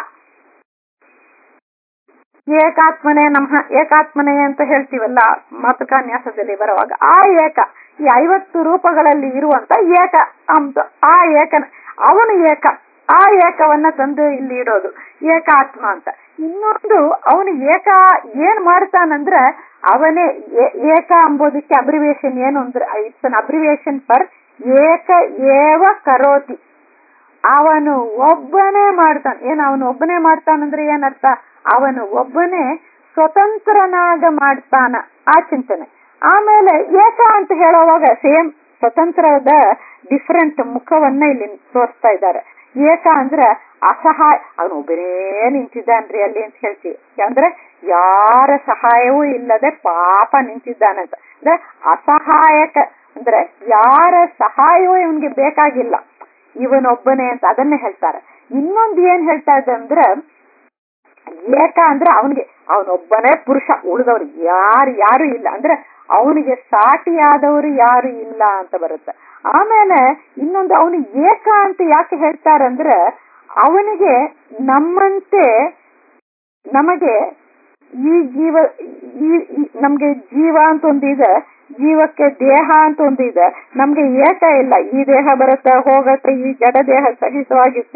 ಏಕಾತ್ಮನೆ ನಮಃ ಏಕಾತ್ಮನೆ ಅಂತ ಹೇಳ್ತೀವಲ್ಲ ಮಾತುಕಾನ್ಯಾಸದಲ್ಲಿ ಬರುವಾಗ ಆ ಏಕ ಈ ಐವತ್ತು ರೂಪಗಳಲ್ಲಿ ಇರುವಂತ ಏಕ ಅಂತ ಆ ಏಕನ ಅವನು ಏಕ ಆ ಏಕವನ್ನ ತಂದು ಇಲ್ಲಿ ಇಡೋದು ಏಕಾತ್ಮ ಅಂತ ಇನ್ನೊಂದು ಅವನು ಏಕ ಏನ್ ಮಾಡ್ತಾನಂದ್ರೆ ಅವನೇ ಏ- ಏಕ ಅಂಬೋದಕ್ಕೆ ಅಬ್ರಿವೇಶನ್ ಏನು ಅಂದ್ರೆ ಇಟ್ಸ್ ಅನ್ ಅಬ್ರಿವೇಶನ್ ಫರ್ ಏಕ ಏವ ಕರೋತಿ ಅವನು ಒಬ್ಬನೇ ಮಾಡ್ತಾನೆ ಏನು ಅವನು ಒಬ್ಬನೇ ಮಾಡ್ತಾನಂದ್ರೆ ಏನರ್ಥ ಅವನು ಒಬ್ಬನೇ ಸ್ವತಂತ್ರನಾಗ ಮಾಡ್ತಾನ ಆ ಚಿಂತನೆ ಆಮೇಲೆ ಏಕ ಅಂತ ಹೇಳುವಾಗ ಸೇಮ್ ಸ್ವತಂತ್ರದ ಡಿಫರೆಂಟ್ ಮುಖವನ್ನ ಇಲ್ಲಿ ತೋರಿಸ್ತಾ ಇದ್ದಾರೆ ಏಕ ಅಂದ್ರೆ ಅಸಹಾಯ ಅವನು ಒಬ್ಬನೇ ನಿಂತಿದ್ದಾನ್ರಿ ಅಲ್ಲಿ ಅಂತ ಹೇಳ್ತೀವಿ ಅಂದ್ರೆ ಯಾರ ಸಹಾಯವೂ ಇಲ್ಲದೆ ಪಾಪ ನಿಂತಿದ್ದಾನಂತ ಅಂದ್ರೆ ಅಸಹಾಯಕ ಅಂದ್ರೆ ಯಾರ ಸಹಾಯವೂ ಇವನ್ಗೆ ಬೇಕಾಗಿಲ್ಲ ಇವನೊಬ್ಬನೇ ಅಂತ ಅದನ್ನೇ ಹೇಳ್ತಾರೆ ಇನ್ನೊಂದು ಏನ್ ಹೇಳ್ತಾ ಇದ್ದ ಅಂದ್ರೆ ಏಕ ಅಂದ್ರೆ ಅವನಿಗೆ ಅವನೊಬ್ಬನೇ ಪುರುಷ ಉಳಿದವ್ರು ಯಾರು ಯಾರು ಇಲ್ಲ ಅಂದ್ರೆ ಅವನಿಗೆ ಸಾಟಿಯಾದವರು ಯಾರು ಇಲ್ಲ ಅಂತ ಬರುತ್ತೆ ಆಮೇಲೆ ಇನ್ನೊಂದು ಅವನು ಏಕ ಅಂತ ಯಾಕೆ ಹೇಳ್ತಾರಂದ್ರೆ ಅವನಿಗೆ ನಮ್ಮಂತೆ ನಮಗೆ ಈ ಜೀವ ಈ ಈ- ನಮ್ಗೆ ಜೀವ ಅಂತ ಒಂದಿದೆ ಜೀವಕ್ಕೆ ದೇಹ ಅಂತ ಒಂದಿದೆ ನಮ್ಗೆ ಏಕ ಇಲ್ಲ ಈ ದೇಹ ಬರುತ್ತೆ ಹೋಗತ್ತೆ ಈ ಜಡ ದೇಹ ಸಹಿತವಾಗಿರ್ತಿ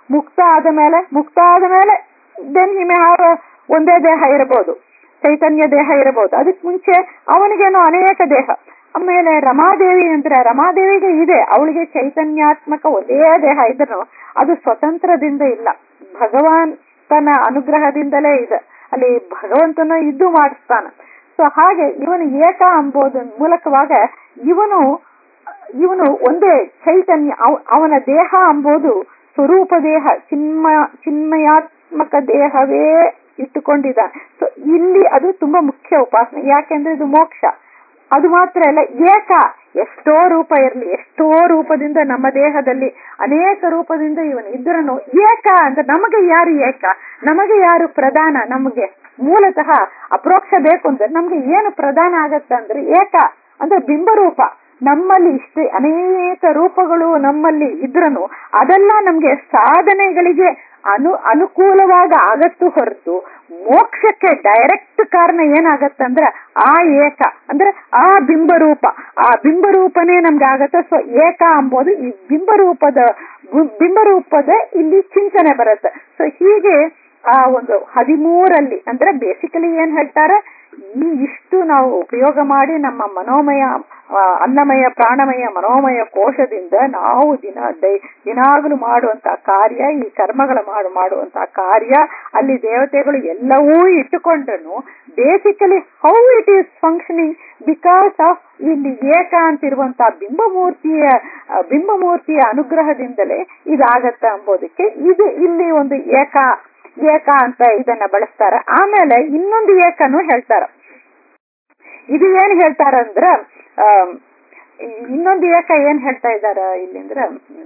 ಮುಕ್ತ ಆದ ಮೇಲೆ ಮುಕ್ತ ಆದ ಮೇಲೆ ದೆನ್ ಹಿಮೆ ಒಂದೇ ದೇಹ ಇರಬಹುದು ಚೈತನ್ಯ ದೇಹ ಇರಬಹುದು ಅದಕ್ಕೆ ಮುಂಚೆ ಅವನಿಗೇನೋ ಅನೇಕ ದೇಹ ಆಮೇಲೆ ರಮಾದೇವಿ ಅಂದ್ರೆ ರಮಾದೇವಿಗೆ ಇದೆ ಅವಳಿಗೆ ಚೈತನ್ಯಾತ್ಮಕ ಒಂದೇ ದೇಹ ಇದ್ರು ಅದು ಸ್ವತಂತ್ರದಿಂದ ಇಲ್ಲ ಭಗವಂತನ ಅನುಗ್ರಹದಿಂದಲೇ ಇದೆ ಅಲ್ಲಿ ಭಗವಂತನ ಇದ್ದು ಮಾಡಿಸ್ತಾನ ಸೊ ಹಾಗೆ ಇವನು ಏಕ ಅಂಬೋದ ಮೂಲಕವಾಗ ಇವನು ಇವನು ಒಂದೇ ಚೈತನ್ಯ ಅವನ ದೇಹ ಅಂಬೋದು ಸ್ವರೂಪ ದೇಹ ಚಿನ್ಮಯ ಚಿನ್ಮಯಾತ್ಮಕ ದೇಹವೇ ಇಟ್ಟುಕೊಂಡಿದ್ದಾನೆ ಸೊ ಇಲ್ಲಿ ಅದು ತುಂಬಾ ಮುಖ್ಯ ಉಪಾಸನೆ ಯಾಕೆಂದ್ರೆ ಇದು ಮೋಕ್ಷ ಅದು ಮಾತ್ರ ಅಲ್ಲ ಏಕ ಎಷ್ಟೋ ರೂಪ ಇರಲಿ ಎಷ್ಟೋ ರೂಪದಿಂದ ನಮ್ಮ ದೇಹದಲ್ಲಿ ಅನೇಕ ರೂಪದಿಂದ ಇವನು ಇದ್ರನು ಏಕ ಅಂದ್ರೆ ನಮಗೆ ಯಾರು ಏಕ ನಮಗೆ ಯಾರು ಪ್ರಧಾನ ನಮಗೆ ಮೂಲತಃ ಅಪ್ರೋಕ್ಷ ಬೇಕು ಅಂದ್ರೆ ನಮ್ಗೆ ಏನು ಪ್ರಧಾನ ಆಗತ್ತೆ ಅಂದ್ರೆ ಏಕ ಅಂದ್ರೆ ಬಿಂಬರೂಪ ನಮ್ಮಲ್ಲಿ ಇಷ್ಟೇ ಅನೇಕ ರೂಪಗಳು ನಮ್ಮಲ್ಲಿ ಇದ್ರನು ಅದೆಲ್ಲ ನಮ್ಗೆ ಸಾಧನೆಗಳಿಗೆ ಅನು ಅನುಕೂಲವಾಗಿ ಆಗತ್ತು ಹೊರತು ಮೋಕ್ಷಕ್ಕೆ ಡೈರೆಕ್ಟ್ ಕಾರಣ ಏನಾಗತ್ತಂದ್ರ ಆ ಏಕ ಅಂದ್ರೆ ಆ ಬಿಂಬರೂಪ ಆ ಬಿಂಬರೂಪನೇ ನಮ್ಗೆ ಆಗತ್ತೆ ಸೊ ಏಕ ಅಂಬೋದು ಈ ಬಿಂಬರೂಪದ ಬಿಂಬರೂಪದ ಇಲ್ಲಿ ಚಿಂತನೆ ಬರುತ್ತೆ ಸೊ ಹೀಗೆ ಆ ಒಂದು ಹದಿಮೂರಲ್ಲಿ ಅಂದ್ರೆ ಬೇಸಿಕಲಿ ಏನ್ ಹೇಳ್ತಾರೆ ಈ ಇಷ್ಟು ನಾವು ಉಪಯೋಗ ಮಾಡಿ ನಮ್ಮ ಮನೋಮಯ ಅನ್ನಮಯ ಪ್ರಾಣಮಯ ಮನೋಮಯ ಕೋಶದಿಂದ ನಾವು ದಿನ ದಿನಾಗಲೂ ಮಾಡುವಂತಹ ಕಾರ್ಯ ಈ ಕರ್ಮಗಳ ಮಾಡು ಮಾಡುವಂತಹ ಕಾರ್ಯ ಅಲ್ಲಿ ದೇವತೆಗಳು ಎಲ್ಲವೂ ಇಟ್ಟುಕೊಂಡ್ರು basically how it is functioning because of ಇಲ್ಲಿ ಏಕ ಅಂತಿರುವಂತಹ ಬಿಂಬಮೂರ್ತಿಯ ಬಿಂಬಮೂರ್ತಿಯ ಅನುಗ್ರಹದಿಂದಲೇ ಇದಾಗತ್ತ ಎಂಬುದಕ್ಕೆ ಇದು ಇಲ್ಲಿ ಒಂದು ಏಕ ಏಕ ಅಂತ ಇದನ್ನ ಬಳಸ್ತಾರ ಆಮೇಲೆ ಇನ್ನೊಂದು ಏಕನು ಹೇಳ್ತಾರ ಇದು ಏನ್ ಹೇಳ್ತಾರಂದ್ರ ಇನ್ನೊಂದು ಏಕ ಏನ್ ಹೇಳ್ತಾ ಇದಾರ ಇಲ್ಲಿಂದ್ರ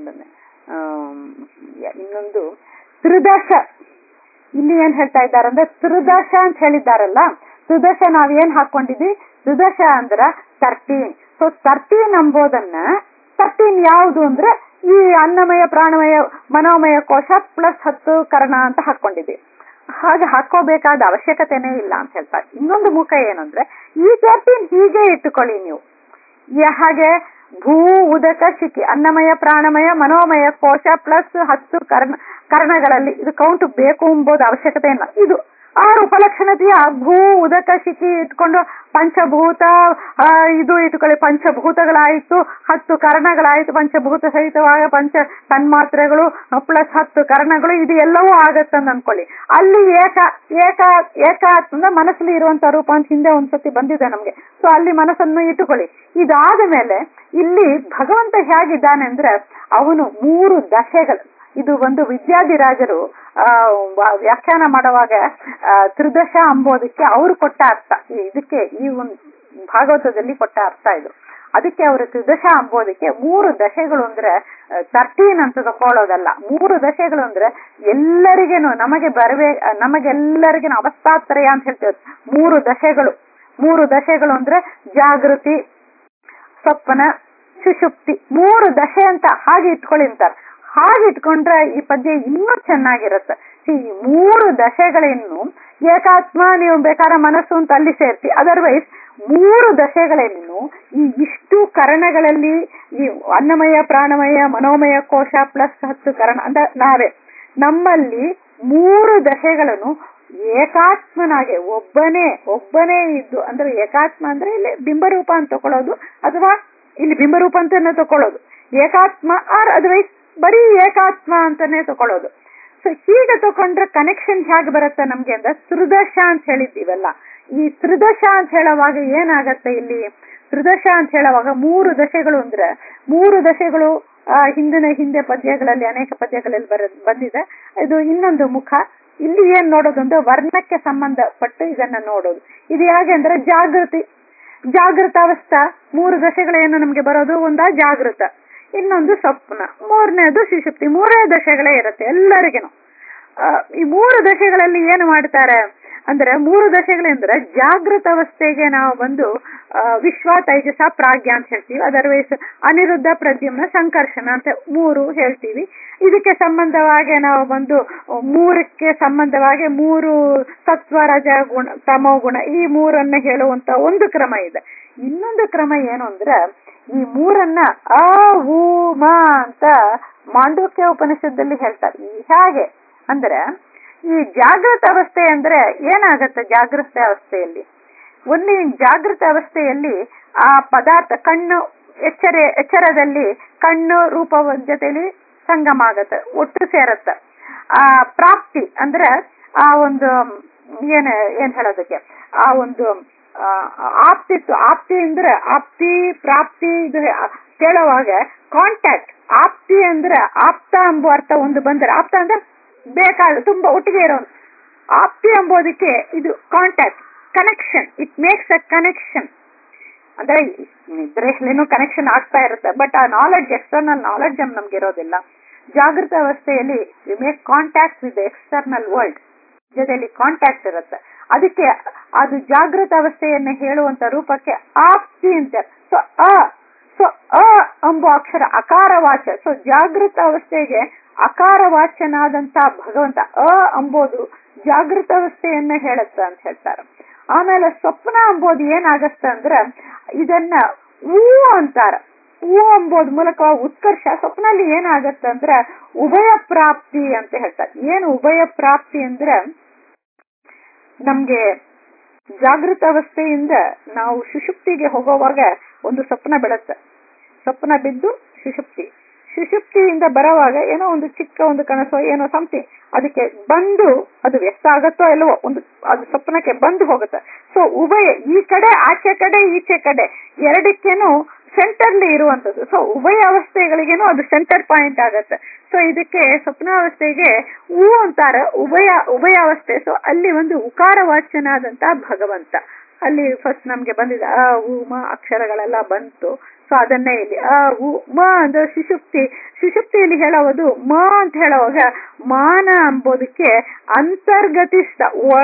ಇನ್ನೊಂದು ತ್ರಿದಶ ಇಲ್ಲಿ ಏನ್ ಹೇಳ್ತಾ ಇದ್ದಾರಂದ್ರೆ ತ್ರಿದಶ ಅಂತ ಹೇಳಿದ್ದಾರಲ್ಲ ತ್ರಿದಶ ನಾವ್ ಏನ್ ಹಾಕೊಂಡಿದ್ವಿ ತ್ರಿದಶ ಅಂದ್ರ ತರ್ಟೀನ್ ಸೊ ತರ್ಟೀನ್ ಅಂಬೋದನ್ನ ತರ್ಟೀನ್ ಯಾವುದು ಅಂದ್ರೆ ಈ ಅನ್ನಮಯ ಪ್ರಾಣಮಯ ಮನೋಮಯ ಕೋಶ ಪ್ಲಸ್ ಹತ್ತು ಕರ್ಣ ಅಂತ ಹಾಕೊಂಡಿದ್ವಿ ಹಾಗೆ ಹಾಕೋಬೇಕಾದ ಅವಶ್ಯಕತೆನೇ ಇಲ್ಲ ಅಂತ ಹೇಳ್ತಾರೆ ಇನ್ನೊಂದು ಮುಖ ಏನಂದ್ರೆ ಈ ತರ್ಟೀನ್ ಹೀಗೆ ಇಟ್ಟುಕೊಳ್ಳಿ ನೀವು ಹಾಗೆ ಭೂ ಉದಕ ಶಿಖಿ ಅನ್ನಮಯ ಪ್ರಾಣಮಯ ಮನೋಮಯ ಕೋಶ ಪ್ಲಸ್ ಹತ್ತು ಕರ್ಣ ಕರ್ಣಗಳಲ್ಲಿ ಇದು ಕೌಂಟ್ ಬೇಕು ಎಂಬುದು ಅವಶ್ಯಕತೆ ಇಲ್ಲ ಇದು ಆರು ಉಪಲಕ್ಷಣತೆಯ ಭೂ ಉದಕ ಶಿಖಿ ಇಟ್ಕೊಂಡು ಪಂಚಭೂತ ಇದು ಇಟ್ಕೊಳ್ಳಿ ಪಂಚಭೂತಗಳಾಯಿತು ಹತ್ತು ಕರ್ಣಗಳಾಯಿತು ಪಂಚಭೂತ ಸಹಿತವಾಗ ಪಂಚ ತನ್ಮಾತ್ರೆಗಳು ಪ್ಲಸ್ ಹತ್ತು ಕರ್ಣಗಳು ಇದು ಎಲ್ಲವೂ ಆಗತ್ತಂತ ಅನ್ಕೊಳ್ಳಿ ಅಲ್ಲಿ ಏಕ ಏಕ ಏಕ ಅಂತಂದ್ರೆ ಮನಸ್ಸಲ್ಲಿ ಇರುವಂತ ರೂಪ ಅಂತ ಹಿಂದೆ ಒಂದ್ಸತಿ ಬಂದಿದೆ ನಮ್ಗೆ ಸೊ ಅಲ್ಲಿ ಮನಸ್ಸನ್ನು ಇಟ್ಟುಕೊಳ್ಳಿ ಇದಾದ ಮೇಲೆ ಇಲ್ಲಿ ಭಗವಂತ ಹೇಗಿದ್ದಾನೆ ಅಂದ್ರೆ ಅವನು ಮೂರು ದಶೆಗಳು ಇದು ಒಂದು ವಿದ್ಯಾಧಿರಾಜರು ಆ ವ್ಯಾಖ್ಯಾನ ಮಾಡುವಾಗ ತ್ರಿದಶ ಅಂಬೋದಕ್ಕೆ ಅವರು ಕೊಟ್ಟ ಅರ್ಥ ಇದಕ್ಕೆ ಈ ಒಂದು ಭಾಗವತದಲ್ಲಿ ಕೊಟ್ಟ ಅರ್ಥ ಇದು ಅದಕ್ಕೆ ಅವರು ತ್ರಿದಶ ಅಂಬೋದಕ್ಕೆ ಮೂರು ದಶೆಗಳು ಅಂದ್ರೆ ತರ್ಟೀನ್ ಅಂತ ತಕೊಳ್ಳೋದಲ್ಲ ಮೂರು ದಶೆಗಳು ಅಂದ್ರೆ ಎಲ್ಲರಿಗೇನು ನಮಗೆ ಬರಬೇ ನಮಗೆಲ್ಲರಿಗೇನು ಅವಸ್ಥಾತ್ರಯ ಅಂತ ಹೇಳ್ತೇವೆ ಮೂರು ದಶೆಗಳು ಮೂರು ದಶೆಗಳು ಅಂದ್ರೆ ಜಾಗೃತಿ ಸ್ವಪ್ನ ಸುಷುಪ್ತಿ ಮೂರು ದಶೆ ಅಂತ ಹಾಗೆ ಇಟ್ಕೊಳ್ಳಿ ಅಂತಾರೆ ಹಾಗೆ ಇಟ್ಕೊಂಡ್ರೆ ಈ ಪದ್ಯ ಇನ್ನೂ ಚೆನ್ನಾಗಿರುತ್ತೆ ಈ ಮೂರು ದಶೆಗಳನ್ನು ಏಕಾತ್ಮ ನೀವು ಬೇಕಾದ್ರೆ ಮನಸ್ಸು ಅಂತ ಅಲ್ಲಿ ಸೇರಿಸಿ ಅದರ್ವೈಸ್ ಮೂರು ದಶೆಗಳನ್ನು ಈ ಇಷ್ಟು ಕರಣಗಳಲ್ಲಿ ಈ ಅನ್ನಮಯ ಪ್ರಾಣಮಯ ಮನೋಮಯ ಕೋಶ ಪ್ಲಸ್ ಹತ್ತು ಕರಣ ಅಂದ್ರೆ ನಾವೇ ನಮ್ಮಲ್ಲಿ ಮೂರು ದಶೆಗಳನ್ನು ಏಕಾತ್ಮನಾಗೆ ಒಬ್ಬನೇ ಒಬ್ಬನೇ ಇದ್ದು ಅಂದ್ರೆ ಏಕಾತ್ಮ ಅಂದ್ರೆ ಇಲ್ಲಿ ಬಿಂಬರೂಪ ಅಂತ ತಕೊಳ್ಳೋದು ಅಥವಾ ಇಲ್ಲಿ ಬಿಂಬರೂಪ ಅಂತಾನೆ ತಕೊಳ್ಳೋದು ಏಕಾತ್ಮ ಆರ್ ಅದರ್ವೈಸ್ ಬರೀ ಏಕಾತ್ಮ ಅಂತಾನೆ ತಕೊಳ್ಳೋದು ಸೊ ಹೀಗೆ ತಕೊಂಡ್ರೆ ಕನೆಕ್ಷನ್ ಹೇಗೆ ಬರುತ್ತೆ ನಮ್ಗೆ ಅಂದ್ರೆ ತ್ರಿದಶ ಅಂತ ಹೇಳಿದ್ದೀವಲ್ಲ ಈ ತ್ರಿದಶ ಅಂತ ಹೇಳುವಾಗ ಏನಾಗತ್ತೆ ಇಲ್ಲಿ ತ್ರಿದಶ ಅಂತ ಹೇಳುವಾಗ ಮೂರು ದಶೆಗಳು ಅಂದ್ರೆ ಮೂರು ದಶೆಗಳು ಹಿಂದಿನ ಹಿಂದೆ ಪದ್ಯಗಳಲ್ಲಿ ಅನೇಕ ಪದ್ಯಗಳಲ್ಲಿ ಬರ ಬಂದಿದೆ ಇದು ಇನ್ನೊಂದು ಮುಖ ಇಲ್ಲಿ ಏನ್ ನೋಡೋದು ಅಂದ್ರೆ ವರ್ಣಕ್ಕೆ ಸಂಬಂಧಪಟ್ಟು ಇದನ್ನ ನೋಡೋದು ಇದು ಹೇಗೆ ಅಂದ್ರೆ ಜಾಗೃತಿ ಜಾಗೃತ ಅವಸ್ಥಾ ಮೂರು ದಶೆಗಳೇನು ನಮ್ಗೆ ಬರೋದು ಒಂದ ಜಾಗೃತ ಇನ್ನೊಂದು ಸ್ವಪ್ನ ಮೂರನೇದು ಸುಷುಪ್ತಿ ಮೂರೇ ದಶೆಗಳೇ ಇರುತ್ತೆ ಎಲ್ಲರಿಗೂ ಈ ಮೂರು ದಶೆಗಳಲ್ಲಿ ಏನು ಮಾಡ್ತಾರೆ ಅಂದ್ರೆ ಮೂರು ದಶೆಗಳೆಂದ್ರೆ ಜಾಗೃತ ಅವಸ್ಥೆಗೆ ನಾವು ಬಂದು ವಿಶ್ವ ತೈಜಸ ಪ್ರಾಗ್ಯ ಅಂತ ಹೇಳ್ತೀವಿ ಅದರ್ವೈಸ್ ಅನಿರುದ್ಧ ಪ್ರದ್ಯುಮ್ನ ಸಂಕರ್ಷಣ ಅಂತ ಮೂರು ಹೇಳ್ತೀವಿ ಇದಕ್ಕೆ ಸಂಬಂಧವಾಗಿ ನಾವು ಬಂದು ಮೂರಕ್ಕೆ ಸಂಬಂಧವಾಗಿ ಮೂರು ಸತ್ವ ರಜ ಗುಣ ತಮೋ ಗುಣ ಈ ಮೂರನ್ನ ಹೇಳುವಂತ ಒಂದು ಕ್ರಮ ಇದೆ ಇನ್ನೊಂದು ಕ್ರಮ ಏನು ಅಂದ್ರೆ ಈ ಮೂರನ್ನ ಆ ಊ ಮ ಅಂತ ಮಾಂಡೂಕ್ಯ ಉಪನಿಷತ್ತಲ್ಲಿ ಹೇಳ್ತಾರೆ ಈ ಹೇಗೆ ಅಂದ್ರೆ ಈ ಜಾಗೃತ ಅವಸ್ಥೆ ಅಂದ್ರೆ ಏನಾಗತ್ತೆ ಜಾಗೃತ ಅವಸ್ಥೆಯಲ್ಲಿ ಒಂದು ಈ ಜಾಗೃತ ಅವಸ್ಥೆಯಲ್ಲಿ ಆ ಪದಾರ್ಥ ಕಣ್ಣು ಎಚ್ಚರ ಎಚ್ಚರದಲ್ಲಿ ಕಣ್ಣು ರೂಪ ಜೊತೆಲಿ ಸಂಗಮ ಆಗತ್ತೆ ಒಟ್ಟು ಸೇರತ್ತೆ ಆ ಪ್ರಾಪ್ತಿ ಅಂದ್ರೆ ಆ ಒಂದು ಏನ್ ಏನ್ ಹೇಳೋದಕ್ಕೆ ಆ ಒಂದು ಆ, ಆಪ್ತಿತ್ತು ಆಪ್ತಿ ಅಂದ್ರೆ ಆಪ್ತಿ ಪ್ರಾಪ್ತಿ ಇದು ಕೇಳುವಾಗ ಕಾಂಟ್ಯಾಕ್ಟ್ ಆಪ್ತಿ ಅಂದ್ರೆ ಆಪ್ತ ಎಂಬ ಅರ್ಥ ಒಂದು ಬಂದ್ರೆ ಆಪ್ತ ಅಂದ್ರೆ ಬೇಕಾದ ತುಂಬಾ ಒಟ್ಟಿಗೆ ಇರೋನು ಆಪ್ತಿ ಎಂಬುದಕ್ಕೆ ಇದು contact connection it makes a connection ಅಂದ್ರೆ ನಿದ್ರೆಯಲ್ಲೇನೂ ಕನೆಕ್ಷನ್ ಆಗ್ತಾ ಇರುತ್ತೆ ಬಟ್ ಆ ನಾಲೆಡ್ಜ್ ಎಕ್ಸ್ಟರ್ನಲ್ ನಾಲೆಡ್ಜ್ ನಮ್ಗೆ ಇರೋದಿಲ್ಲ ಜಾಗೃತ ಅವಸ್ಥೆಯಲ್ಲಿ we make contact with external world ಜೊತೆಯಲ್ಲಿ ಕಾಂಟ್ಯಾಕ್ಟ್ ಇರುತ್ತೆ ಅದಕ್ಕೆ ಅದು ಜಾಗೃತ ಅವಸ್ಥೆಯನ್ನ ಹೇಳುವಂತ ರೂಪಕ್ಕೆ ಆಪ್ತಿ ಅಂತ ಸೊ ಅ ಸೊ ಅ ಎಂಬ ಅಕ್ಷರ ಅಕಾರವಾಚ ಸೊ ಜಾಗೃತ ಅವಸ್ಥೆಗೆ ಅಕಾರವಾಚನಾದಂತ ಭಗವಂತ ಅ ಎಂಬುದು ಜಾಗೃತ ಅವಸ್ಥೆಯನ್ನ ಹೇಳುತ್ತ ಅಂತ ಹೇಳ್ತಾರೆ ಆಮೇಲೆ ಸ್ವಪ್ನ ಎಂಬುದು ಏನಾಗತ್ತೆ ಅಂದ್ರೆ ಇದನ್ನ ಊ ಅಂತಾರ ಊ ಎಂಬುದ್ ಮೂಲಕ ಉತ್ಕರ್ಷ ಸ್ವಪ್ನಲ್ಲಿ ಏನಾಗತ್ತೆ ಅಂದ್ರೆ ಉಭಯ ಪ್ರಾಪ್ತಿ ಅಂತ ಹೇಳ್ತಾರೆ ಏನು ಉಭಯ ಪ್ರಾಪ್ತಿ ಅಂದ್ರೆ ನಮ್ಗೆ ಜಾಗೃತ ಅವಸ್ಥೆಯಿಂದ ನಾವು ಸುಷುಪ್ತಿಗೆ ಹೋಗುವಾಗ ಒಂದು ಸ್ವಪ್ನ ಬಿಡುತ್ತೆ ಸ್ವಪ್ನ ಬಿದ್ದು ಸುಷುಪ್ತಿ ಸುಷುಪ್ತಿಯಿಂದ ಬರುವಾಗ ಏನೋ ಒಂದು ಚಿಕ್ಕ ಒಂದು ಕನಸೋ ಏನೋ ಸಮಥಿಂಗ್ ಅದಕ್ಕೆ ಬಂದು ಅದು ವ್ಯಸ್ತ ಆಗತ್ತೋ ಇಲ್ಲವೋ ಒಂದು ಅದು ಸ್ವಪ್ನಕ್ಕೆ ಬಂದು ಹೋಗುತ್ತೆ ಸೊ ಉಭಯ ಈ ಕಡೆ ಆಚೆ ಕಡೆ ಈಚೆ ಕಡೆ ಎರಡಕ್ಕೇನು ಸೆಂಟರ್ಲಿ ಇರುವಂತದ್ದು ಸೊ ಉಭಯ ಅವಸ್ಥೆಗಳಿಗೇನು ಅದು ಸೆಂಟರ್ ಪಾಯಿಂಟ್ ಆಗತ್ತೆ ಸೊ ಇದಕ್ಕೆ ಸ್ವಪ್ನಾವಸ್ಥೆಗೆ ಹೂ ಅಂತಾರ ಉಭಯ ಉಭಯ ಅವಸ್ಥೆ ಸೊ ಅಲ್ಲಿ ಒಂದು ಉಕಾರ ವಾಚ್ಯನಾದಂತ ಭಗವಂತ ಅಲ್ಲಿ ಫಸ್ಟ್ ನಮ್ಗೆ ಬಂದಿದೆ ಅ ಉ ಮ ಅಕ್ಷರಗಳೆಲ್ಲ ಬಂತು ಸೊ ಅದನ್ನೇ ಇಲ್ಲಿ ಅ ಉ ಮ ಅಂದ್ರೆ ಸುಷುಪ್ತಿ ಸುಷುಪ್ತಿಯಲ್ಲಿ ಹೇಳುವುದು ಮ ಅಂತ ಹೇಳುವಾಗ ಮಾನ ಎಂಬುದಕ್ಕೆ ಅಂತರ್ಗತಿಸ್ಥ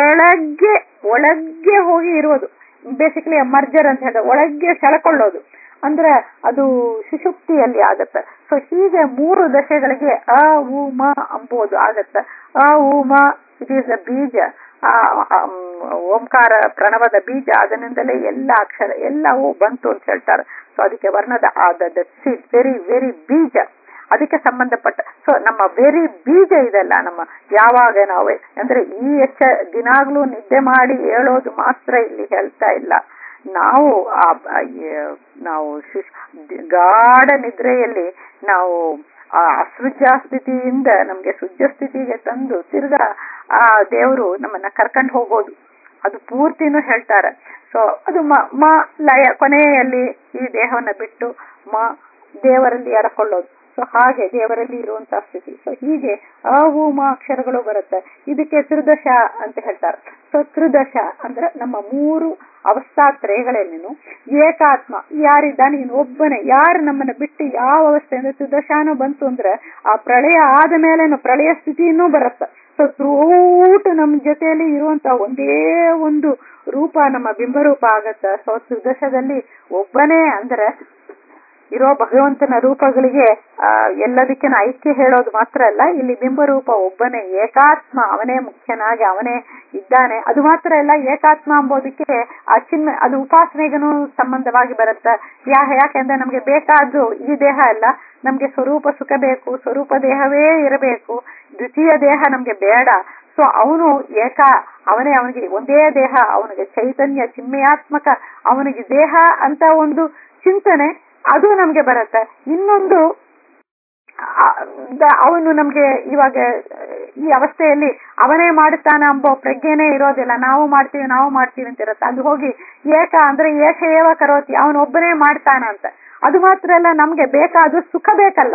ಒಳಗೆ ಒಳಗೆ ಹೋಗಿ ಇರೋದು ಬೇಸಿಕಲಿ ಮರ್ಜರ್ ಅಂತ ಹೇಳಿದ್ರೆ ಒಳಗೆ ಸೆಳ್ಕೊಳ್ಳೋದು ಅಂದ್ರೆ ಅದು ಸುಷುಪ್ತಿಯಲ್ಲಿ ಆಗತ್ತೆ ಸೊ ಹೀಗೆ ಮೂರು ದಶೆಗಳಿಗೆ ಅ ಉ ಮ ಅಂಬೋದು ಆಗತ್ತೆ ಅ ಉ ಮ ಇಟ್ ಈಸ್ ಅ ಬೀಜ ಆ ಅಮ್, ಓಂಕಾರ ಪ್ರಣವದ ಬೀಜ ಅದರಿಂದಲೇ ಎಲ್ಲ ಅಕ್ಷರ ಎಲ್ಲವೂ ಬಂತು ಅಂತ ಹೇಳ್ತಾರೆ ಸೊ ಅದಕ್ಕೆ ವರ್ಣದ ಸೀಡ್ ವೆರಿ ವೆರಿ ಬೀಜ ಅದಕ್ಕೆ ಸಂಬಂಧಪಟ್ಟ ಸೊ ನಮ್ಮ ವೆರಿ ಬೀಜ ಇದೆಲ್ಲ ನಮ್ಮ ಯಾವಾಗ ನಾವು ಅಂದ್ರೆ ಈ ಎಚ್ಚ ದಿನಾಗ್ಲೂ ನಿದ್ದೆ ಮಾಡಿ ಹೇಳೋದು ಮಾತ್ರ ಇಲ್ಲಿ ಹೇಳ್ತಾ ಇಲ್ಲ ನಾವು ಆ ಆ, ಏ- ನಾವು ಶುಶ್- ಗಾಢ ನಿದ್ರೆಯಲ್ಲಿ ನಾವು ಆ ಅಸೃಜ ಸ್ಥಿತಿಯಿಂದ ನಮ್ಗೆ ಸುಜ್ಜ ಸ್ಥಿತಿಗೆ ತಂದು ತಿರ್ಗಾ ಆ ದೇವರು ನಮ್ಮನ್ನ ಕರ್ಕೊಂಡು ಹೋಗೋದು ಅದು ಪೂರ್ತಿನೂ ಹೇಳ್ತಾರೆ ಸೊ ಅದು ಮ ಮ ಲಯ ಕೊನೆಯಲ್ಲಿ ಈ ದೇಹವನ್ನ ಬಿಟ್ಟು ಮ ದೇವರಲ್ಲಿ ಎಡಕೊಳ್ಳೋದು ಸೊ ಹಾಗೆ ದೇವರಲ್ಲಿ ಇರುವಂತಹ ಸ್ಥಿತಿ ಸೊ ಹೀಗೆ ಅ ಉ ಮ ಅಕ್ಷರಗಳು ಬರುತ್ತೆ ಇದಕ್ಕೆ ತ್ರಿದಶ ಅಂತ ಹೇಳ್ತಾರೆ ಸೊ ತ್ರಿದಶ ಅಂದ್ರೆ ನಮ್ಮ ಮೂರು ಅವಸ್ಥಾತ್ರಯಗಳಲ್ಲಿನೂ ಏಕಾತ್ಮ ಯಾರಿದ್ದಾನೆ ನೀನು ಒಬ್ಬನೇ ಯಾರು ನಮ್ಮನ್ನ ಬಿಟ್ಟು ಯಾವ ಅವಸ್ಥೆಯಿಂದ ತ್ರಿದಶಾನು ಬಂತು ಅಂದ್ರೆ ಆ ಪ್ರಳಯ ಆದ ಮೇಲೇನು ಪ್ರಳಯ ಸ್ಥಿತಿನೂ ಬರುತ್ತೆ ಸೊ ಥ್ರೂಟ್ ನಮ್ಮ ಜೊತೆಯಲ್ಲಿ ಇರುವಂತ ಒಂದೇ ಒಂದು ರೂಪ ನಮ್ಮ ಬಿಂಬರೂಪ ಆಗತ್ತ ಸೊ ತ್ರಿದಶದಲ್ಲಿ ಒಬ್ಬನೇ ಅಂದ್ರೆ ಇರೋ ಭಗವಂತನ ರೂಪಗಳಿಗೆ ಆ ಎಲ್ಲದಕ್ಕಿನ ಐಕ್ಯ ಹೇಳೋದು ಮಾತ್ರ ಅಲ್ಲ ಇಲ್ಲಿ ಬಿಂಬರೂಪ ಒಬ್ಬನೇ ಏಕಾತ್ಮ ಅವನೇ ಮುಖ್ಯನಾಗಿ ಅವನೇ ಇದ್ದಾನೆ ಅದು ಮಾತ್ರ ಅಲ್ಲ ಏಕಾತ್ಮ ಎಂಬುದಕ್ಕೆ ಆ ಚಿನ್ಮ ಅದು ಉಪಾಸನೆಗೂ ಸಂಬಂಧವಾಗಿ ಬರುತ್ತೆ ಯಾ ಯಾಕೆಂದ್ರೆ ನಮ್ಗೆ ಬೇಕಾದ್ದು ಈ ದೇಹ ಅಲ್ಲ ನಮ್ಗೆ ಸ್ವರೂಪ ಸುಖ ಬೇಕು ಸ್ವರೂಪ ದೇಹವೇ ಇರಬೇಕು ದ್ವಿತೀಯ ದೇಹ ನಮ್ಗೆ ಬೇಡ ಸೊ ಅವನು ಏಕ ಅವನೇ ಅವನಿಗೆ ಒಂದೇ ದೇಹ ಅವನಿಗೆ ಚೈತನ್ಯ ಚಿನ್ಮಯಾತ್ಮಕ ಅವನಿಗೆ ದೇಹ ಅಂತ ಒಂದು ಚಿಂತನೆ ಅದು ನಮ್ಗೆ ಬರುತ್ತೆ ಇನ್ನೊಂದು ಆ, ದ- ಅವನು ನಮ್ಗೆ ಇವಾಗ ಈ ಅವಸ್ಥೆಯಲ್ಲಿ ಅವನೇ ಮಾಡುತ್ತಾನ ಎಂಬ ಪ್ರಜ್ಞೆನೇ ಇರೋದಿಲ್ಲ ನಾವು ಮಾಡ್ತೀವಿ ನಾವು ಮಾಡ್ತೀವಿ ಅಂತ ಇರುತ್ತೆ ಅದು ಹೋಗಿ ಏಕ ಅಂದ್ರೆ ಏಕ ಏವ ಕರೋತಿ ಅವನೊಬ್ಬನೇ ಮಾಡ್ತಾನ ಅಂತ ಅದು ಮಾತ್ರ ಅಲ್ಲ ನಮ್ಗೆ ಬೇಕಾದ ಸುಖ ಬೇಕಲ್ಲ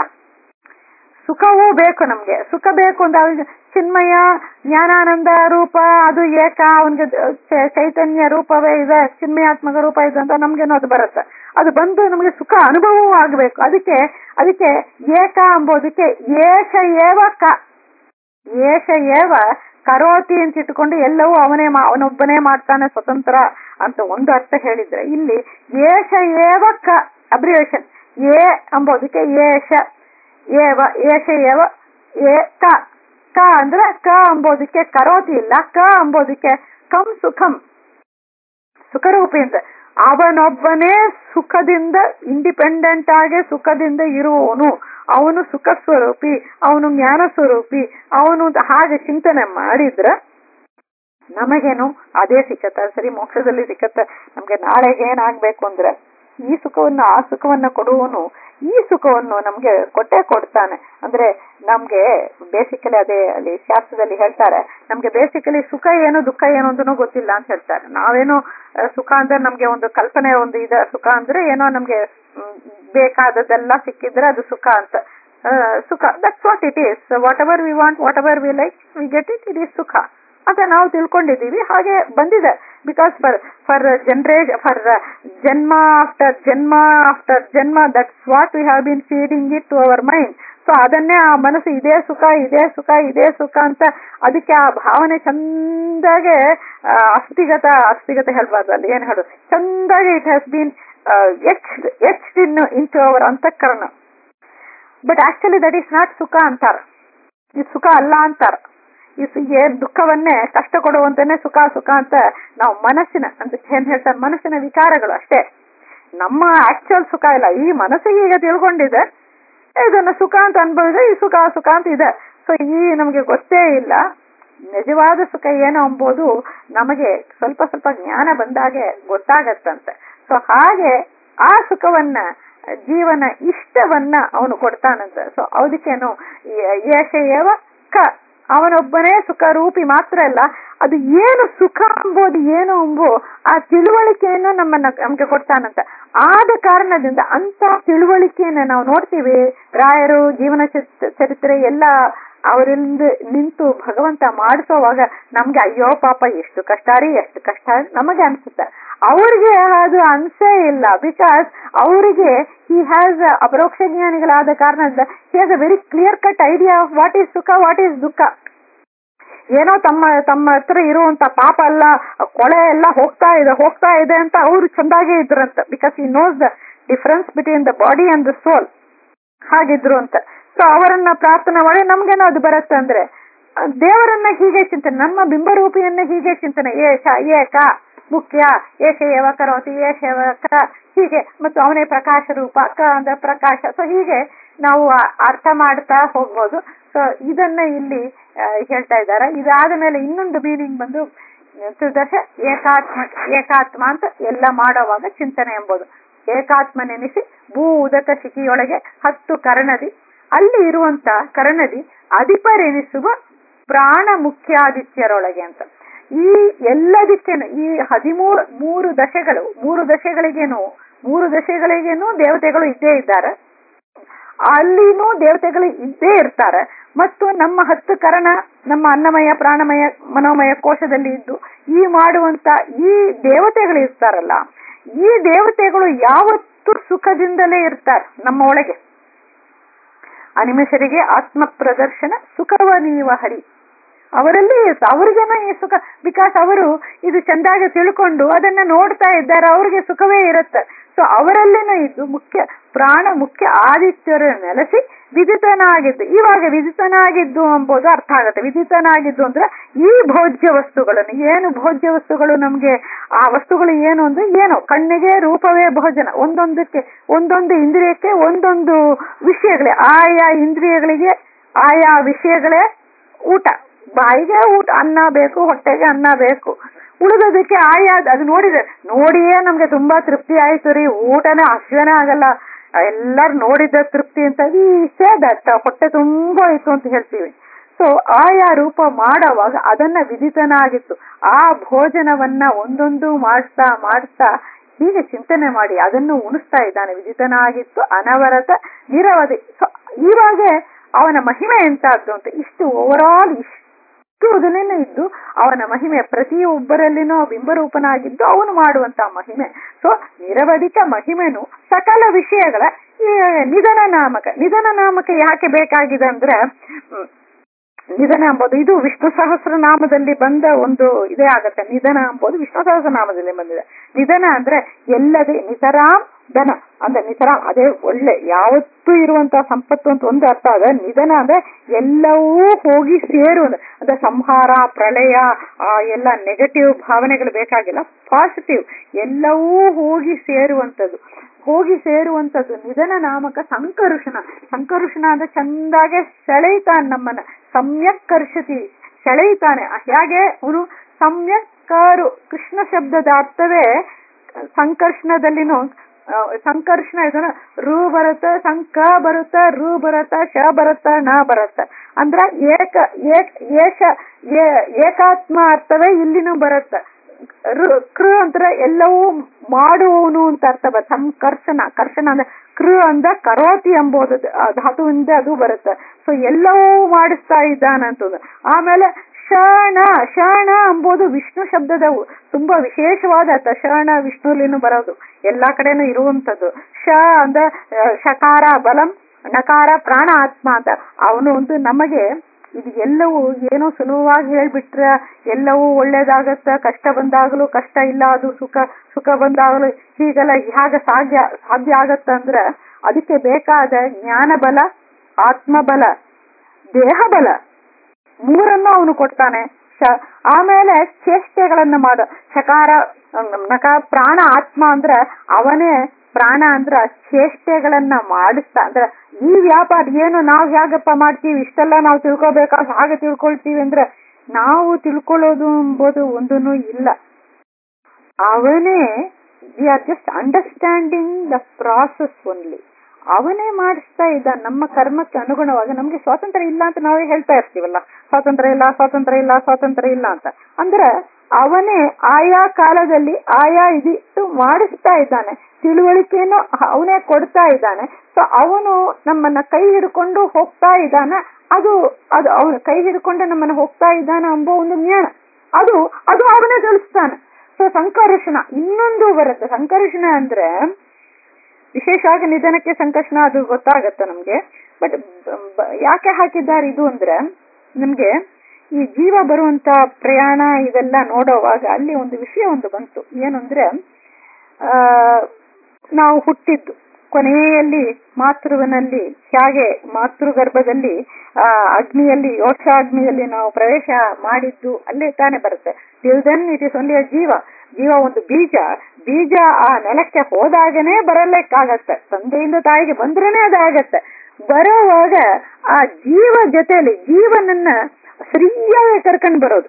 ಸುಖವೂ ಬೇಕು ನಮ್ಗೆ ಸುಖ ಬೇಕು ಅಂತ ಅವ್ನಿಗೆ ಚಿನ್ಮಯ ಜ್ಞಾನಾನಂದ ರೂಪ ಅದು ಏಕ ಅವನಿಗೆ ಚೈತನ್ಯ ರೂಪವೇ ಇದೆ ಚಿನ್ಮಯಾತ್ಮಕ ರೂಪ ಇದೆ ಅಂತ ನಮ್ಗೇನೋ ಅದು ಬರುತ್ತೆ ಅದು ಬಂದು ನಮಗೆ ಸುಖ ಅನುಭವವೂ ಆಗಬೇಕು ಅದಕ್ಕೆ ಅದಕ್ಕೆ ಏಕ ಎಂಬುದಕ್ಕೆ ಏಷ ಏವ ಕ ಏಷ ಏವ ಕರೋತಿ ಅಂತ ಇಟ್ಕೊಂಡು ಎಲ್ಲವೂ ಅವನೇ ಮಾ- ಅವನೊಬ್ಬನೇ ಮಾಡ್ತಾನೆ ಸ್ವತಂತ್ರ ಅಂತ ಒಂದು ಅರ್ಥ ಹೇಳಿದ್ರೆ ಇಲ್ಲಿ ಏಷ ಏವ ಕ ಅಬ್ರಿವೇಶನ್ ಏ ಎಂಬುದಕ್ಕೆ ಏಷ ಏವ ಏಷ ಏವ ಏ ಕ ಕ ಅಂದ್ರೆ ಕ ಎಂಬುದಕ್ಕೆ ಕರೋತಿ ಇಲ್ಲ ಕ ಎಂಬುದಕ್ಕೆ ಕಂ ಸುಖಂ ಸುಖರೂಪಿ ಅಂತ ಅವನೊಬ್ಬನೇ ಸುಖದಿಂದ ಇಂಡಿಪೆಂಡೆಂಟ್ ಆಗಿ ಸುಖದಿಂದ ಇರುವವನು ಅವನು ಸುಖ ಸ್ವರೂಪಿ ಅವನು ಜ್ಞಾನ ಸ್ವರೂಪಿ ಅವನು ಹಾಗೆ ಚಿಂತನೆ ಮಾಡಿದ್ರ ನಮಗೇನು ಅದೇ ಸಿಕ್ಕತ್ತ ಸರಿ ಮೋಕ್ಷದಲ್ಲಿ ಸಿಕ್ಕತ್ತ ನಮ್ಗೆ ನಾಳೆಗೆ ಏನಾಗ್ಬೇಕು ಅಂದ್ರೆ ಈ ಸುಖವನ್ನ ಆ ಸುಖವನ್ನ ಕೊಡುವವನು ಈ ಸುಖವನ್ನು ನಮ್ಗೆ ಕೊಟ್ಟೆ ಕೊಡ್ತಾನೆ ಅಂದ್ರೆ ನಮ್ಗೆ ಬೇಸಿಕಲಿ ಅದೇ ಅಲ್ಲಿ ಶಾಸ್ತ್ರದಲ್ಲಿ ಹೇಳ್ತಾರೆ ನಮ್ಗೆ ಬೇಸಿಕಲಿ ಸುಖ ಏನು ದುಃಖ ಏನು ಅಂತನೂ ಗೊತ್ತಿಲ್ಲ ಅಂತ ಹೇಳ್ತಾರೆ ನಾವೇನೋ ಆ, ಸುಖ ಅಂದ್ರೆ ನಮ್ಗೆ ಒಂದು ಕಲ್ಪನೆ ಒಂದು ಇದ ಸುಖ ಅಂದ್ರೆ ಏನೋ ನಮ್ಗೆ ಮ್, ಬೇಕಾದದ್ದೆಲ್ಲ ಸಿಕ್ಕಿದ್ರೆ ಅದು ಸುಖ ಅಂತ ಆ, ಸುಖ that's what it is whatever we want whatever we like we get it it is ಸುಖ ಅಂತ ನಾವು ತಿಳ್ಕೊಂಡಿದ್ದೀವಿ ಹಾಗೆ ಬಂದಿದೆ because for for generations for ಜನ್ಮ ಆಫ್ಟರ್ ಜನ್ಮ ಆಫ್ಟರ್ ಜನ್ಮ that's what we have been feeding it to our mind so ಅದನ್ನೇ ಆ ಮನಸ್ಸು ಇದೇ ಸುಖ ಇದೇ ಸುಖ ಇದೇ ಸುಖ ಅಂತ ಅದಕ್ಕೆ ಆ ಭಾವನೆ ಚಂದಾಗೆ ಆ, ಅಸ್ಥಿಗತ ಅಸ್ಥಿಗತ ಹೇಳ್ಬಾರ್ದು ಅಲ್ಲಿ ಏನ್ ಹೇಳೋದು ಚಂದಾಗಿ it has been etched etched in in to our ಅಂತಃಕರಣ but actually that is not ಸುಖ ಅಂತಾರ ಇದು ಸುಖ ಅಲ್ಲ ಅಂತಾರ ಈ ಸು- ಏನ್ ದುಃಖವನ್ನೇ ಕಷ್ಟ ಕೊಡುವಂತಾನೆ ಸುಖ ಸುಖ ಅಂತ ನಾವು ಮನಸ್ಸಿನ ಅಂತ ಏನ್ ಹೇಳ್ತಾರೆ ಮನಸ್ಸಿನ ವಿಚಾರಗಳು ಅಷ್ಟೇ ನಮ್ಮ ಆಕ್ಚುಯಲ್ ಸುಖ ಇಲ್ಲ ಈ ಮನಸ್ಸಿಗೆ ಈಗ ತಿಳ್ಕೊಂಡಿದೆ ಇದನ್ನ ಸುಖ ಅಂತ ಅನ್ಬೋದ್ರೆ ಈ ಸುಖ ಸುಖ ಅಂತ ಇದೆ ಸೊ ಈ ನಮಗೆ ಗೊತ್ತೇ ಇಲ್ಲ ನಿಜವಾದ ಸುಖ ಏನು ಎಂಬುದು ನಮಗೆ ಸ್ವಲ್ಪ ಸ್ವಲ್ಪ ಜ್ಞಾನ ಬಂದಾಗೆ ಗೊತ್ತಾಗತ್ತಂತೆ ಸೊ ಹಾಗೆ ಆ ಸುಖವನ್ನ ಜೀವನ ಇಷ್ಟವನ್ನ ಅವನು ಕೊಡ್ತಾನಂತ ಸೊ ಅದಕ್ಕೇನು ಏಷಯವ ಕ ಅವನೊಬ್ಬನೇ ಸುಖ ರೂಪಿ ಮಾತ್ರ ಅಲ್ಲ ಅದು ಏನು ಸುಖ ಎಂಬುದು ಏನು ಎಂಬು ಆ ತಿಳುವಳಿಕೆಯನ್ನು ನಮ್ಮನ್ನ ನಮ್ಗೆ ಕೊಡ್ತಾನಂತ ಆದ ಕಾರಣದಿಂದ ಅಂತ ತಿಳುವಳಿಕೆಯನ್ನ ನಾವು ನೋಡ್ತೀವಿ ರಾಯರು ಜೀವನ ಚರಿತ್- ಚರಿತ್ರೆ ಎಲ್ಲ ಅವರಿಂದ ನಿಂತು ಭಗವಂತ ಮಾಡಿಸೋವಾಗ ನಮ್ಗೆ ಅಯ್ಯೋ ಪಾಪ ಎಷ್ಟು ಕಷ್ಟ ರೀ ಎಷ್ಟು ಕಷ್ಟ ನಮಗೆ ಅನ್ಸುತ್ತೆ ಅವ್ರಿಗೆ ಅದು ಅನ್ಸೇ ಇಲ್ಲ ಬಿಕಾಸ್ ಅವರಿಗೆ ಹಿ ಹ್ಯಾಸ್ ಅಪರೋಕ್ಷ ಜ್ಞಾನಿಗಳಾದ ಕಾರಣದಿಂದ he has a very clear cut idea of what is ಸುಖ ವಾಟ್ ಈಸ್ ದುಃಖ ಏನೋ ತಮ್ಮ ತಮ್ಮ ಹತ್ರ ಇರುವಂತ ಪಾಪ ಎಲ್ಲ ಕೊಳೆ ಎಲ್ಲ ಹೋಗ್ತಾ ಇದೆ ಹೋಗ್ತಾ ಇದೆ ಅಂತ ಅವರು ಚಂದಾಗೆ ಇದ್ರಂತ because he knows the difference between the body and the soul ಹಾಗಿದ್ರು ಅಂತ ಸೊ ಅವರನ್ನ ಪ್ರಾರ್ಥನೆ ಮಾಡಿ ನಮ್ಗೇನೋ ಅದು ಬರುತ್ತೆ ಅಂದ್ರೆ ಆ, ದೇವರನ್ನ ಹೀಗೆ ಚಿಂತನೆ ನಮ್ಮ ಬಿಂಬರೂಪಿಯನ್ನ ಹೀಗೆ ಚಿಂತನೆ ಏಷ ಏಕ ಮುಖ್ಯ ಏಷ ಏವ ಕರೋತಿ ಏಷ ಏವ ಕ ಹೀಗೆ ಮತ್ತು ಅವನೇ ಪ್ರಕಾಶ ರೂಪ ಕ ಅಂದ್ರೆ ಪ್ರಕಾಶ ಸೊ ಹೀಗೆ ನಾವು ಆ- ಅರ್ಥ ಮಾಡ್ತಾ ಹೋಗ್ಬೋದು ಸೊ ಇದನ್ನ ಇಲ್ಲಿ ಆ, ಹೇಳ್ತಾ ಇದ್ದಾರೆ ಇದಾದ ಮೇಲೆ ಇನ್ನೊಂದು ಮೀನಿಂಗ್ ಬಂದು ತ್ರಿದಶ ಏಕಾತ್ಮ ಏಕಾತ್ಮ ಅಂತ ಎಲ್ಲ ಮಾಡುವಾಗ ಚಿಂತನೆ ಎಂಬುದು ಏಕಾತ್ಮ ನೆನೆಸಿ ಭೂ ಉದಕ ಶಿಖಿಯೊಳಗೆ ಹತ್ತು ಕರ್ಣದಿ ಅಲ್ಲಿ ಇರುವಂತ ಕರ್ಣದಿ ಅಧಿಪರೆನಿಸುವ ಪ್ರಾಣ ಮುಖ್ಯಾದಿತ್ಯರೊಳಗೆ ಅಂತ ಈ ಎಲ್ಲದಕ್ಕೇನು ಈ ಹದಿಮೂರು ಮೂರು ದಶೆಗಳು ಮೂರು ದಶೆಗಳಿಗೇನು ಮೂರು ದಶೆಗಳಿಗೇನು ದೇವತೆಗಳು ಇದ್ದೇ ಇದ್ದಾರೆ ಅಲ್ಲಿನೂ ದೇವತೆಗಳು ಇದ್ದೇ ಇರ್ತಾರೆ ಮತ್ತು ನಮ್ಮ ಹತ್ತು ಕರಣ ನಮ್ಮ ಅನ್ನಮಯ ಪ್ರಾಣಮಯ ಮನೋಮಯ ಕೋಶದಲ್ಲಿ ಇದ್ದು ಈ ಮಾಡುವಂತ ಈ ದೇವತೆಗಳು ಇರ್ತಾರಲ್ಲ ಈ ದೇವತೆಗಳು ಯಾವತ್ತೂ ಸುಖದಿಂದಲೇ ಇರ್ತಾರೆ ನಮ್ಮ ಒಳಗೆ ಅನಿಮಿಷರಿಗೆ ಆತ್ಮ ಪ್ರದರ್ಶನ ಸುಖವ ನೀವ ಹರಿ ಅವರಲ್ಲಿ ಅವ್ರಿಗೇನೋ ಈ ಸುಖ ಬಿಕಾಸ್ ಅವರು ಇದು ಚಂದಾಗಿ ತಿಳ್ಕೊಂಡು ಅದನ್ನ ನೋಡ್ತಾ ಇದ್ದಾರೆ ಅವ್ರಿಗೆ ಸುಖವೇ ಇರುತ್ತೆ ಸೊ ಅವರಲ್ಲೇನೋ ಇದ್ದು ಮುಖ್ಯ ಪ್ರಾಣ ಮುಖ್ಯ ಆದಿತ್ಯರು ನೆಲೆಸಿ ವಿದಿತನಾಗಿದ್ದು ಇವಾಗ ವಿದಿತನಾಗಿದ್ದು ಎಂಬುದು ಅರ್ಥ ಆಗುತ್ತೆ ವಿದಿತನಾಗಿದ್ದು ಅಂದ್ರೆ ಈ ಭೋಜ್ಯ ವಸ್ತುಗಳನ್ನು ಏನು ಭೋಜ್ಯ ವಸ್ತುಗಳು ನಮ್ಗೆ ಆ ವಸ್ತುಗಳು ಏನು ಅಂದ್ರೆ ಏನು ಕಣ್ಣಿಗೆ ರೂಪವೇ ಭೋಜನ ಒಂದೊಂದಕ್ಕೆ ಒಂದೊಂದು ಇಂದ್ರಿಯಕ್ಕೆ ಒಂದೊಂದು ವಿಷಯಗಳೇ ಆಯಾ ಇಂದ್ರಿಯಗಳಿಗೆ ಆಯಾ ವಿಷಯಗಳೇ ಊಟ ಬಾಯಿಗೆ ಊಟ ಅನ್ನ ಬೇಕು ಹೊಟ್ಟೆಗೆ ಅನ್ನ ಬೇಕು ಉಳಿದೋದಕ್ಕೆ ಆಯಾ ಅದು ನೋಡಿದ್ರೆ ನೋಡಿಯೇ ನಮ್ಗೆ ತುಂಬಾ ತೃಪ್ತಿ ಆಯ್ತು ರೀ ಊಟನೇ ಹಸಿವೆನೇ ಆಗಲ್ಲ ಎಲ್ಲಾರು ನೋಡಿದ ತೃಪ್ತಿ ಅಂತ ಈ ದಟ್ಟ ಹೊಟ್ಟೆ ತುಂಬಾ ಇತ್ತು ಅಂತ ಹೇಳ್ತೀವಿ ಸೊ ಆಯಾ ರೂಪ ಮಾಡೋವಾಗ ಅದನ್ನ ವಿದಿತನಾಗಿತ್ತು ಆ ಭೋಜನವನ್ನ ಒಂದೊಂದು ಮಾಡ್ತಾ ಮಾಡ್ತಾ ಹೀಗೆ ಚಿಂತನೆ ಮಾಡಿ ಅದನ್ನು ಉಣಿಸ್ತಾ ಇದ್ದಾನೆ ವಿದಿತನಾಗಿತ್ತು ಅನವರತ ನಿರವಧಿ ಸೊ ಇವಾಗ ಅವನ ಮಹಿಮೆ ಎಂತಾದ್ದು ಅಂತ ಇಷ್ಟು ಓವರ್ ಆಲ್ ಇಷ್ಟು ಅದನ್ನೇ ಇದ್ದು ಅವನ ಮಹಿಮೆ ಪ್ರತಿಯೊಬ್ಬರಲ್ಲಿನೂ ಬಿಂಬರೂಪನಾಗಿದ್ದು ಅವನು ಮಾಡುವಂತ ಮಹಿಮೆ ಸೊ ನಿರವಧಿಕ ಮಹಿಮೆನು ಸಕಲ ವಿಷಯಗಳ ಈ ನಿಧನ ನಾಮಕ ನಿಧನ ನಾಮಕ ಯಾಕೆ ಬೇಕಾಗಿದೆ ಅಂದ್ರೆ ಹ್ಮ್, ನಿಧನ ಎಂಬುದು ಇದು ವಿಷ್ಣು ಸಹಸ್ರನಾಮದಲ್ಲಿ ಬಂದ ಒಂದು ಇದೇ ಆಗತ್ತೆ ನಿಧನ ಎಂಬುದು ವಿಷ್ಣು ಸಹಸ್ರನಾಮದಲ್ಲಿ ಬಂದಿದೆ ನಿಧನ ಅಂದ್ರೆ ಎಲ್ಲದೆ ನಿತರಾಮ್ ದನ ಅಂದ್ರೆ ನಿಧನ ಅದೇ ಒಳ್ಳೆ ಯಾವತ್ತೂ ಇರುವಂತಹ ಸಂಪತ್ತು ಅಂತ ಒಂದು ಅರ್ಥ ಅದ ನಿಧನ ಅಂದ್ರೆ ಎಲ್ಲವೂ ಹೋಗಿ ಸೇರು ಅಂದ್ರೆ ಸಂಹಾರ ಪ್ರಳಯ ಆ ಎಲ್ಲ ನೆಗೆಟಿವ್ ಭಾವನೆಗಳು ಬೇಕಾಗಿಲ್ಲ ಪಾಸಿಟಿವ್ ಎಲ್ಲವೂ ಹೋಗಿ ಸೇರುವಂತದ್ದು ಹೋಗಿ ಸೇರುವಂತದ್ದು ನಿಧನ ನಾಮಕ ಸಂಕರುಷಣ ಸಂಕರುಷಣ ಅಂದ್ರೆ ಚಂದಾಗೆ ಸೆಳೆಯುತ್ತಾನೆ ನಮ್ಮನ್ನ ಸಮ್ಯಕ್ ಕರ್ಷತಿ ಸೆಳೆಯುತ್ತಾನೆ ಹೇಗೆ ಅವನು ಸಮ್ಯಕ್ಕಾರು ಕೃಷ್ಣ ಶಬ್ದದ ಅರ್ಥವೇ ಸಂಕರ್ಷಣದಲ್ಲಿನೂ ಆ, ಸಂಕರ್ಷಣ ಇದನ್ನ ರು ಬರುತ್ತ ಸಂಕ ಬರುತ್ತ ರು ಬರುತ್ತ ಶ ಬರುತ್ತ ನ ಬರುತ್ತ ಅಂದ್ರ ಏಕ ಏಕ ಏಷ ಏ- ಏಕಾತ್ಮ ಅರ್ಥವೇ ಇಲ್ಲಿನೂ ಬರುತ್ತ ರು- ಕೃ ಅಂತರ ಎಲ್ಲವೂ ಮಾಡುವವನು ಅಂತ ಅರ್ಥ ಬರುತ್ತೆ ಸಂಕರ್ಷಣ ಕರ್ಷಣ ಅಂದ್ರೆ ಕೃ ಅಂದ ಕರೋತಿ ಎಂಬುದು ಆ ಧಾತುವಿಂದ ಅದು ಬರುತ್ತೆ ಸೊ ಎಲ್ಲವೂ ಮಾಡಿಸ್ತಾ ಇದ್ದಾನಂತದ್ದು ಆಮೇಲೆ ಶಣ ಶಣ ಎಂಬುದು ವಿಷ್ಣು ಶಬ್ದದ ತುಂಬಾ ವಿಶೇಷವಾದ ಅರ್ಥ ಶಣ ವಿಷ್ಣುಲಿನೂ ಬರೋದು ಎಲ್ಲಾ ಕಡೆನೂ ಇರುವಂತದ್ದು ಶ ಅಂದ ಆ, ಶಕಾರ ಬಲಂ ನಕಾರ ಪ್ರಾಣ ಆತ್ಮ ಅಂತ ಅವನು ಒಂದು ನಮಗೆ ಇದು ಎಲ್ಲವೂ ಏನೋ ಸುಲಭವಾಗಿ ಹೇಳ್ಬಿಟ್ರೆ ಎಲ್ಲವೂ ಒಳ್ಳೇದಾಗತ್ತ ಕಷ್ಟ ಬಂದಾಗಲೂ ಕಷ್ಟ ಇಲ್ಲ ಅದು ಸುಖ ಸುಖ ಬಂದಾಗಲೂ ಹೀಗೆಲ್ಲ ಹೇಗೆ ಸಾಧ್ಯ ಸಾಧ್ಯ ಆಗತ್ತ ಅಂದ್ರೆ ಅದಕ್ಕೆ ಬೇಕಾದ ಜ್ಞಾನ ಬಲ ಆತ್ಮಬಲ ದೇಹ ಬಲ ಮೂರನ್ನು ಅವನು ಕೊಡ್ತಾನೆ ಶ- ಆಮೇಲೆ ಚೇಷ್ಟೆಗಳನ್ನ ಮಾಡ ಶಕಾರ ನಕ ಪ್ರಾಣ ಆತ್ಮ ಅಂದ್ರ ಅವನೇ ಪ್ರಾಣ ಅಂದ್ರ ಚೇಷ್ಟೆಗಳನ್ನ ಮಾಡಿಸ್ತಾ ಅಂದ್ರ ಈ ವ್ಯಾಪಾರ ಏನು ನಾವು ಹೇಗಪ್ಪ ಮಾಡ್ತೀವಿ ಇಷ್ಟೆಲ್ಲ ನಾವು ತಿಳ್ಕೊಬೇಕಾ ಹಾಗೆ ತಿಳ್ಕೊಳ್ತೀವಿ ಅಂದ್ರೆ ನಾವು ತಿಳ್ಕೊಳ್ಳೋದು ಎಂಬುದು ಒಂದೂ ಇಲ್ಲ ಅವನೇ we are just understanding the process only ಅವನೇ ಮಾಡಿಸ್ತಾ ಇದ್ದ ನಮ್ಮ ಕರ್ಮಕ್ಕೆ ಅನುಗುಣವಾಗಿ ನಮ್ಗೆ ಸ್ವಾತಂತ್ರ್ಯ ಇಲ್ಲ ಅಂತ ನಾವೇ ಹೇಳ್ತಾ ಇರ್ತೀವಲ್ಲ ಸ್ವಾತಂತ್ರ್ಯ ಇಲ್ಲ ಸ್ವಾತಂತ್ರ್ಯ ಇಲ್ಲ ಸ್ವಾತಂತ್ರ್ಯ ಇಲ್ಲ ಅಂತ ಅಂದ್ರೆ ಅವನೇ ಆಯಾ ಕಾಲದಲ್ಲಿ ಆಯಾ ಇದಿಟ್ಟು ಮಾಡಿಸ್ತಾ ಇದ್ದಾನೆ ತಿಳುವಳಿಕೆಯನ್ನು ಅವನೇ ಕೊಡ್ತಾ ಇದ್ದಾನೆ ಸೊ ಅವನು ನಮ್ಮನ್ನ ಕೈ ಹಿಡ್ಕೊಂಡು ಹೋಗ್ತಾ ಇದ್ದಾನೆ ಅದು ಅದು ಅವನು ಕೈ ಹಿಡ್ಕೊಂಡು ನಮ್ಮನ್ನ ಹೋಗ್ತಾ ಇದ್ದಾನೆ ಎಂಬ ಒಂದು ಜ್ಞಾನ ಅದು ಅದು ಅವನೇ ತಿಳಿಸ್ತಾನೆ ಸೊ ಸಂಕರ್ಷಣ ಇನ್ನೊಂದು ಬರುತ್ತೆ ಸಂಕರ್ಷಣ ಅಂದ್ರೆ ವಿಶೇಷವಾಗಿ ನಿಧನಕ್ಕೆ ಸಂಕರ್ಷಣ ಅದು ಗೊತ್ತಾಗತ್ತೆ ನಮ್ಗೆ ಬಟ್ ಯಾಕೆ ಹಾಕಿದ್ದಾರೆ ಇದು ಅಂದ್ರೆ ನಮ್ಗೆ ಈ ಜೀವ ಬರುವಂತ ಪ್ರಯಾಣ ಇದೆಲ್ಲ ನೋಡೋವಾಗ ಅಲ್ಲಿ ಒಂದು ವಿಷಯ ಒಂದು ಬಂತು ಏನಂದ್ರೆ ಆ ನಾವು ಹುಟ್ಟಿದ್ದು ಕೊನೆಯಲ್ಲಿ ಮಾತೃವನಲ್ಲಿ ಹೇಗೆ ಮಾತೃಗರ್ಭದಲ್ಲಿ ಆ ಅಗ್ನಿಯಲ್ಲಿ ಯೋಕ್ಷಾಗ್ನಿಯಲ್ಲಿ ನಾವು ಪ್ರವೇಶ ಮಾಡಿದ್ದು ಅಲ್ಲೇ ತಾನೇ ಬರುತ್ತೆ till then it is only ಜೀವ ಜೀವ ಒಂದು ಬೀಜ ಬೀಜ ಆ ನೆಲಕ್ಕೆ ಹೋದಾಗನೇ ಬರಲಿಕ್ಕಾಗತ್ತೆ ತಂದೆಯಿಂದ ತಾಯಿಗೆ ಬಂದ್ರೇನೆ ಅದಾಗತ್ತೆ ಬರೋವಾಗ ಆ ಜೀವ ಜೊತೆಯಲ್ಲಿ ಜೀವನನ್ನ ಸರಿಯಾಗಿ ಕರ್ಕೊಂಡು ಬರೋದು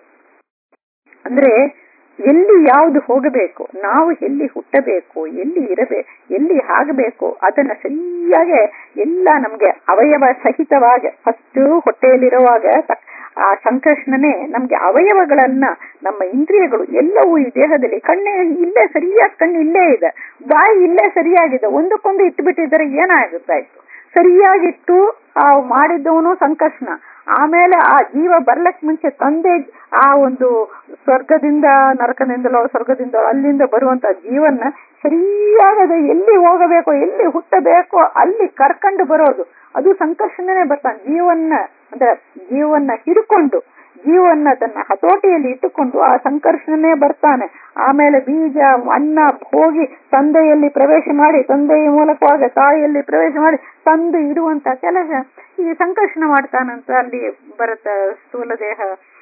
ಅಂದ್ರೆ ಎಲ್ಲಿ ಯಾವುದು ಹೋಗಬೇಕು ನಾವು ಎಲ್ಲಿ ಹುಟ್ಟಬೇಕು ಎಲ್ಲಿ ಇರಬೇಕು ಎಲ್ಲಿ ಆಗಬೇಕು ಅದನ್ನ ಸರಿಯಾಗಿ ಎಲ್ಲ ನಮ್ಗೆ ಅವಯವ ಸಹಿತವಾಗಿ ಫಸ್ಟ್ ಹೊಟ್ಟೆಯಲ್ಲಿರುವಾಗ ಆ ಸಂಕರ್ಷಣನೆ ನಮ್ಗೆ ಅವಯವಗಳನ್ನ ನಮ್ಮ ಇಂದ್ರಿಯಗಳು ಎಲ್ಲವೂ ಈ ದೇಹದಲ್ಲಿ ಕಣ್ಣೆ ಇಲ್ಲೇ ಸರಿಯಾಗಿ ಕಣ್ಣು ಇಲ್ಲೇ ಇದೆ ಬಾಯಿ ಇಲ್ಲೇ ಸರಿಯಾಗಿದೆ ಒಂದಕ್ಕೊಂದು ಇಟ್ಬಿಟ್ಟಿದ್ರೆ ಏನಾಗುತ್ತಾ ಇತ್ತು ಸರಿಯಾಗಿಟ್ಟು ಆ ಮಾಡಿದ್ದವನು ಸಂಕರ್ಷಣ ಆಮೇಲೆ ಆ ಜೀವ ಬರ್ಲಕ್ ಮುಂಚೆ ತಂದೆ ಆ ಒಂದು ಸ್ವರ್ಗದಿಂದ ನರಕದಿಂದಲೋ ಸ್ವರ್ಗದಿಂದಲೋ ಅಲ್ಲಿಂದ ಬರುವಂತ ಜೀವನ ಸರಿಯಾಗದ ಎಲ್ಲಿ ಹೋಗಬೇಕೋ ಎಲ್ಲಿ ಹುಟ್ಟಬೇಕೋ ಅಲ್ಲಿ ಕರ್ಕೊಂಡು ಬರೋದು ಅದು ಸಂಕರ್ಷಣನೇ ಬರ್ತಾನೆ ಜೀವನ್ನ ಅಂದ್ರೆ ಜೀವನ್ನ ಹಿಡ್ಕೊಂಡು ಜೀವನ್ನ ತನ್ನ ಹತೋಟಿಯಲ್ಲಿ ಇಟ್ಟುಕೊಂಡು ಆ ಸಂಕರ್ಷಣನೇ ಬರ್ತಾನೆ ಆಮೇಲೆ ಬೀಜ ಅನ್ನ ಹೋಗಿ ತಂದೆಯಲ್ಲಿ ಪ್ರವೇಶ ಮಾಡಿ ತಂದೆಯ ಮೂಲಕವಾಗಿ ತಾಯಿಯಲ್ಲಿ ಪ್ರವೇಶ ಮಾಡಿ ತಂದು ಇಡುವಂತ ಕೆಲಸ ಈ ಸಂಕರ್ಷಣ ಮಾಡ್ತಾನಂತ ಅಲ್ಲಿ ಬರುತ್ತೆ ಸ್ಥೂಲ ದೇಹ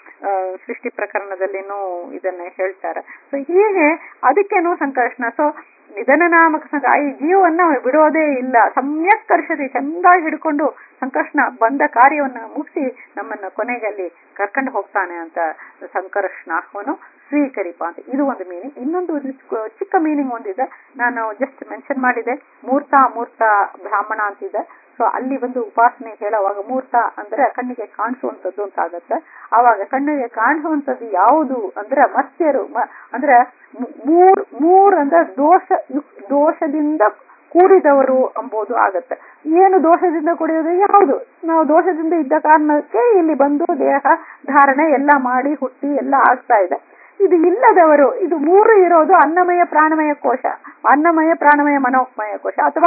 ಸೃಷ್ಟಿ ಪ್ರಕರಣದಲ್ಲಿನೂ ಇದನ್ನ ಹೇಳ್ತಾರೆ ಸೊ ಹೀಗೆ ಅದಕ್ಕೇನು ಸಂಕರ್ಷಣ ಸೊ ನಿಧನ ನಾಮಕ ಸಂಕ ಈ ಜೀವವನ್ನ ಬಿಡೋದೇ ಇಲ್ಲ ಸಮ್ಯಕ್ ಕರ್ಷತಿ ಚಂದಾಗಿ ಹಿಡ್ಕೊಂಡು ಸಂಕರ್ಷಣ ಬಂದ ಕಾರ್ಯವನ್ನ ಮುಗಿಸಿ ನಮ್ಮನ್ನ ಕೊನೆಗೆ ಅಲ್ಲಿ ಕರ್ಕೊಂಡು ಹೋಗ್ತಾನೆ ಅಂತ ಸಂಕರ್ಷಣಾಹ್ವನು ಸ್ವೀಕರಿಪ ಅಂತ ಇದು ಒಂದು ಮೀನಿಂಗ್ ಇನ್ನೊಂದು ಚಿಕ್ಕ ಮೀನಿಂಗ್ ಒಂದಿದೆ ನಾನು ಜಸ್ಟ್ ಮೆನ್ಷನ್ ಮಾಡಿದೆ ಮೂರ್ತ ಮೂರ್ತ ಬ್ರಾಹ್ಮಣ ಅಂತಿದೆ ಸೊ ಅಲ್ಲಿ ಒಂದು ಉಪಾಸನೆ ಹೇಳುವಾಗ ಮೂರ್ತ ಅಂದ್ರೆ ಕಣ್ಣಿಗೆ ಕಾಣಿಸುವಂತದ್ದು ಅಂತ ಆಗತ್ತೆ ಆವಾಗ ಕಣ್ಣಿಗೆ ಕಾಣಿಸುವಂತದ್ದು ಯಾವುದು ಅಂದ್ರೆ ಮತ್ಸ್ಯರು ಅಂದ್ರೆ ಮೂರ್ ಮೂರ್ ಅಂದ್ರೆ ದೋಷ ದೋಷದಿಂದ ಕೂಡಿದವರು ಎಂಬುದು ಆಗತ್ತೆ ಏನು ದೋಷದಿಂದ ಕೂಡಿಯೋದು ಯಾವುದು ನಾವು ದೋಷದಿಂದ ಇದ್ದ ಕಾರಣಕ್ಕೆ ಇಲ್ಲಿ ಬಂದು ದೇಹ ಧಾರಣೆ ಎಲ್ಲ ಮಾಡಿ ಹುಟ್ಟಿ ಎಲ್ಲ ಆಗ್ತಾ ಇದೆ ಇದು ಇಲ್ಲದವರು ಇದು ಮೂರು ಇರೋದು ಅನ್ನಮಯ ಪ್ರಾಣಮಯ ಕೋಶ ಅನ್ನಮಯ ಪ್ರಾಣಮಯ ಮನೋಮಯ ಕೋಶ ಅಥವಾ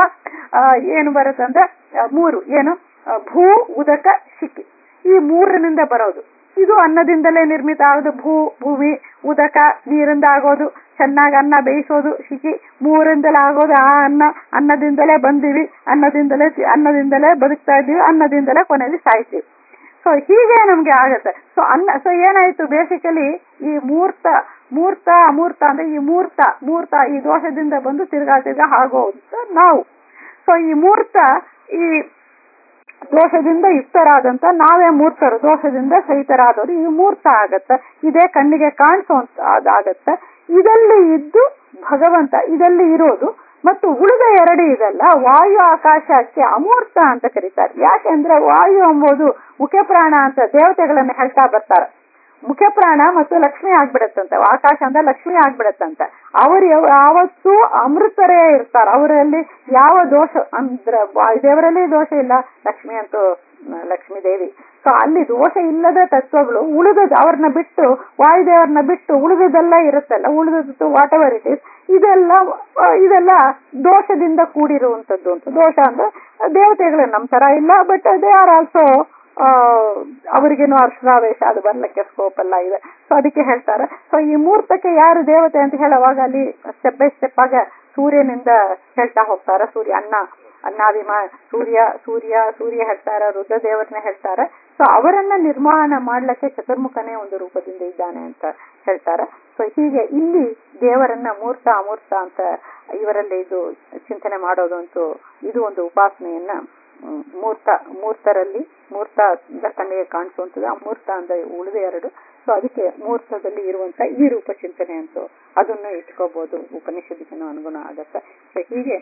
ಏನು ಬರುತ್ತೆ ಅಂದ್ರೆ ಮೂರು ಏನು ಭೂ ಉದಕ ಶಿಖಿ ಈ ಮೂರನಿಂದ ಬರೋದು ಇದು ಅನ್ನದಿಂದಲೇ ನಿರ್ಮಿತ ಆಗೋದು ಭೂ ಭೂಮಿ ಉದಕ ನೀರಿಂದ ಆಗೋದು ಚೆನ್ನಾಗಿ ಅನ್ನ ಬೇಯಿಸೋದು ಶಿಖಿ ಮೂರಿಂದಲೇ ಆಗೋದು ಆ ಅನ್ನ ಅನ್ನದಿಂದಲೇ ಬಂದಿವಿ ಅನ್ನದಿಂದಲೇ ತಿ- ಅನ್ನದಿಂದಲೇ ಬದುಕ್ತಾ ಇದ್ದೀವಿ ಅನ್ನದಿಂದಲೇ ಕೊನೆಯಲ್ಲಿ ಸಾಯ್ತೀವಿ ಸೊ ಹೀಗೆ ನಮ್ಗೆ ಆಗತ್ತೆ ಸೊ ಅನ್ನ ಸೊ ಏನಾಯ್ತು ಬೇಸಿಕಲಿ ಈ ಮೂರ್ತ ಮೂರ್ತ ಅಮೂರ್ತ ಅಂದ್ರೆ ಈ ಮೂರ್ತ ಮೂರ್ತ ಈ ದೋಷದಿಂದ ಬಂದು ತಿರ್ಗಾ ತಿರ್ಗಾ ಆಗೋದು ನಾವು ಸೊ ಈ ಮೂರ್ತ ಈ ದೋಷದಿಂದ ಯುಕ್ತರಾದಂತ ನಾವೇ ಮೂರ್ತರು ದೋಷದಿಂದ ಸಹಿತರಾದವರು ಈ ಮೂರ್ತ ಆಗತ್ತ ಇದೇ ಕಣ್ಣಿಗೆ ಕಾಣಿಸುವಂತ ಅದಾಗತ್ತ ಇದಲ್ಲಿ ಇದ್ದು ಭಗವಂತ ಇದಲ್ಲಿ ಇರೋದು ಮತ್ತು ಉಳಿದ ಎರಡು ಇದಲ್ಲ ವಾಯು ಆಕಾಶಕ್ಕೆ ಅಮೂರ್ತ ಅಂತ ಕರೀತಾರೆ ಯಾಕೆಂದ್ರೆ ವಾಯು ಎಂಬುದು ಮುಖ್ಯ ಪ್ರಾಣ ಅಂತ ದೇವತೆಗಳನ್ನ ಹೇಳ್ತಾ ಬರ್ತಾರೆ ಮುಖ್ಯ ಪ್ರಾಣ ಮತ್ತು ಲಕ್ಷ್ಮಿ ಆಗ್ಬಿಡತ್ತಂತೆ ಆಕಾಶ ಅಂದ್ರೆ ಲಕ್ಷ್ಮಿ ಆಗ್ಬಿಡತ್ತಂತೆ ಅವರು ಯಾವ- ಯಾವತ್ತೂ ಅಮೃತರೇ ಇರ್ತಾರೆ ಅವರಲ್ಲಿ ಯಾವ ದೋಷ ಅಂದ್ರೆ ವಾಯುದೇವರಲ್ಲಿ ದೋಷ ಇಲ್ಲ ಲಕ್ಷ್ಮಿ ಅಂತೂ ಮ, ಲಕ್ಷ್ಮೀ ದೇವಿ ಸೊ ಅಲ್ಲಿ ದೋಷ ಇಲ್ಲದ ತತ್ವಗಳು ಉಳಿದದ್ದು ಅವ್ರನ್ನ ಬಿಟ್ಟು ವಾಯುದೇವರನ್ನ ಬಿಟ್ಟು ಉಳಿದದೆಲ್ಲ ಇರುತ್ತಲ್ಲ ಉಳಿದದ್ದು ವಾಟ್ ಎವರ್ ಇಟ್ ಇಸ್ ಇದೆಲ್ಲ ಆ, ಇದೆಲ್ಲ ದೋಷದಿಂದ ಕೂಡಿರುವಂತದ್ದು ಅಂತ ದೋಷ ಅಂದ್ರೆ ದೇವತೆಗಳು ನಮ್ ತರ ಇಲ್ಲ ಬಟ್ ದೇ ಆರ್ ಆಲ್ಸೋ ಅವರಿಗೇನು ಅರ್ಶರಾವೇಶ ಅದು ಬರ್ಲಿಕ್ಕೆ ಸ್ಕೋಪ್ ಎಲ್ಲ ಇದೆ ಸೊ ಅದಕ್ಕೆ ಹೇಳ್ತಾರೆ ಸೊ ಈ ಮೂರ್ತಕ್ಕೆ ಯಾರು ದೇವತೆ ಅಂತ ಹೇಳುವಾಗ ಅಲ್ಲಿ ಸ್ಟೆಪ್ ಬೈ ಸ್ಟೆಪ್ ಆಗ ಸೂರ್ಯನಿಂದ ಹೇಳ್ತಾ ಹೋಗ್ತಾರೆ ಸೂರ್ಯ ಅನ್ನ ಅನ್ನಾಭಿಮ ಸೂರ್ಯ ಸೂರ್ಯ ಸೂರ್ಯ ಹೇಳ್ತಾರೆ ರುದ್ರದೇವರನ್ನ ಹೇಳ್ತಾರೆ ಸೊ ಅವರನ್ನ ನಿರ್ಮಾಣ ಮಾಡ್ಲಿಕ್ಕೆ ಚತುರ್ಮುಖನೇ ಒಂದು ರೂಪದಿಂದ ಇದ್ದಾನೆ ಅಂತ ಹೇಳ್ತಾರೆ ಸೊ ಹೀಗೆ ಇಲ್ಲಿ ದೇವರನ್ನ ಮೂರ್ತ ಅಮೂರ್ತ ಅಂತ ಇವರಲ್ಲಿ ಇದು ಚಿಂತನೆ ಮಾಡೋದು ಅಂತೂ ಇದು ಒಂದು ಉಪಾಸನೆಯನ್ನ ಹ್ಮ್, ಮೂರ್ತ ಮೂರ್ತರಲ್ಲಿ ಮೂರ್ತ ಅಂದ್ರೆ ಕಣ್ಣಿಗೆ ಕಾಣಿಸುವಂಥದ್ದು ಅಮೂರ್ತ ಅಂದ್ರೆ ಉಳಿದ ಎರಡು ಸೊ ಅದಕ್ಕೆ ಮೂರ್ತದಲ್ಲಿ ಇರುವಂತ ಈ ರೂಪ ಚಿಂತನೆ ಅಂತೂ ಅದನ್ನು ಇಟ್ಕೋಬಹುದು ಉಪನಿಷತ್ತಿಗೆ ಅನುಗುಣ ಆಗತ್ತೆ ಸೊ ಹೀಗೆ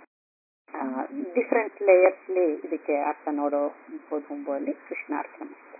ಡಿಫ್ರೆಂಟ್ ಲೇಯರ್ಸ್ಲಿ ಇದಕ್ಕೆ ಅರ್ಥ ನೋಡೋ ಎಂಬುವಲ್ಲಿ ಕೃಷ್ಣಾರ್ಥ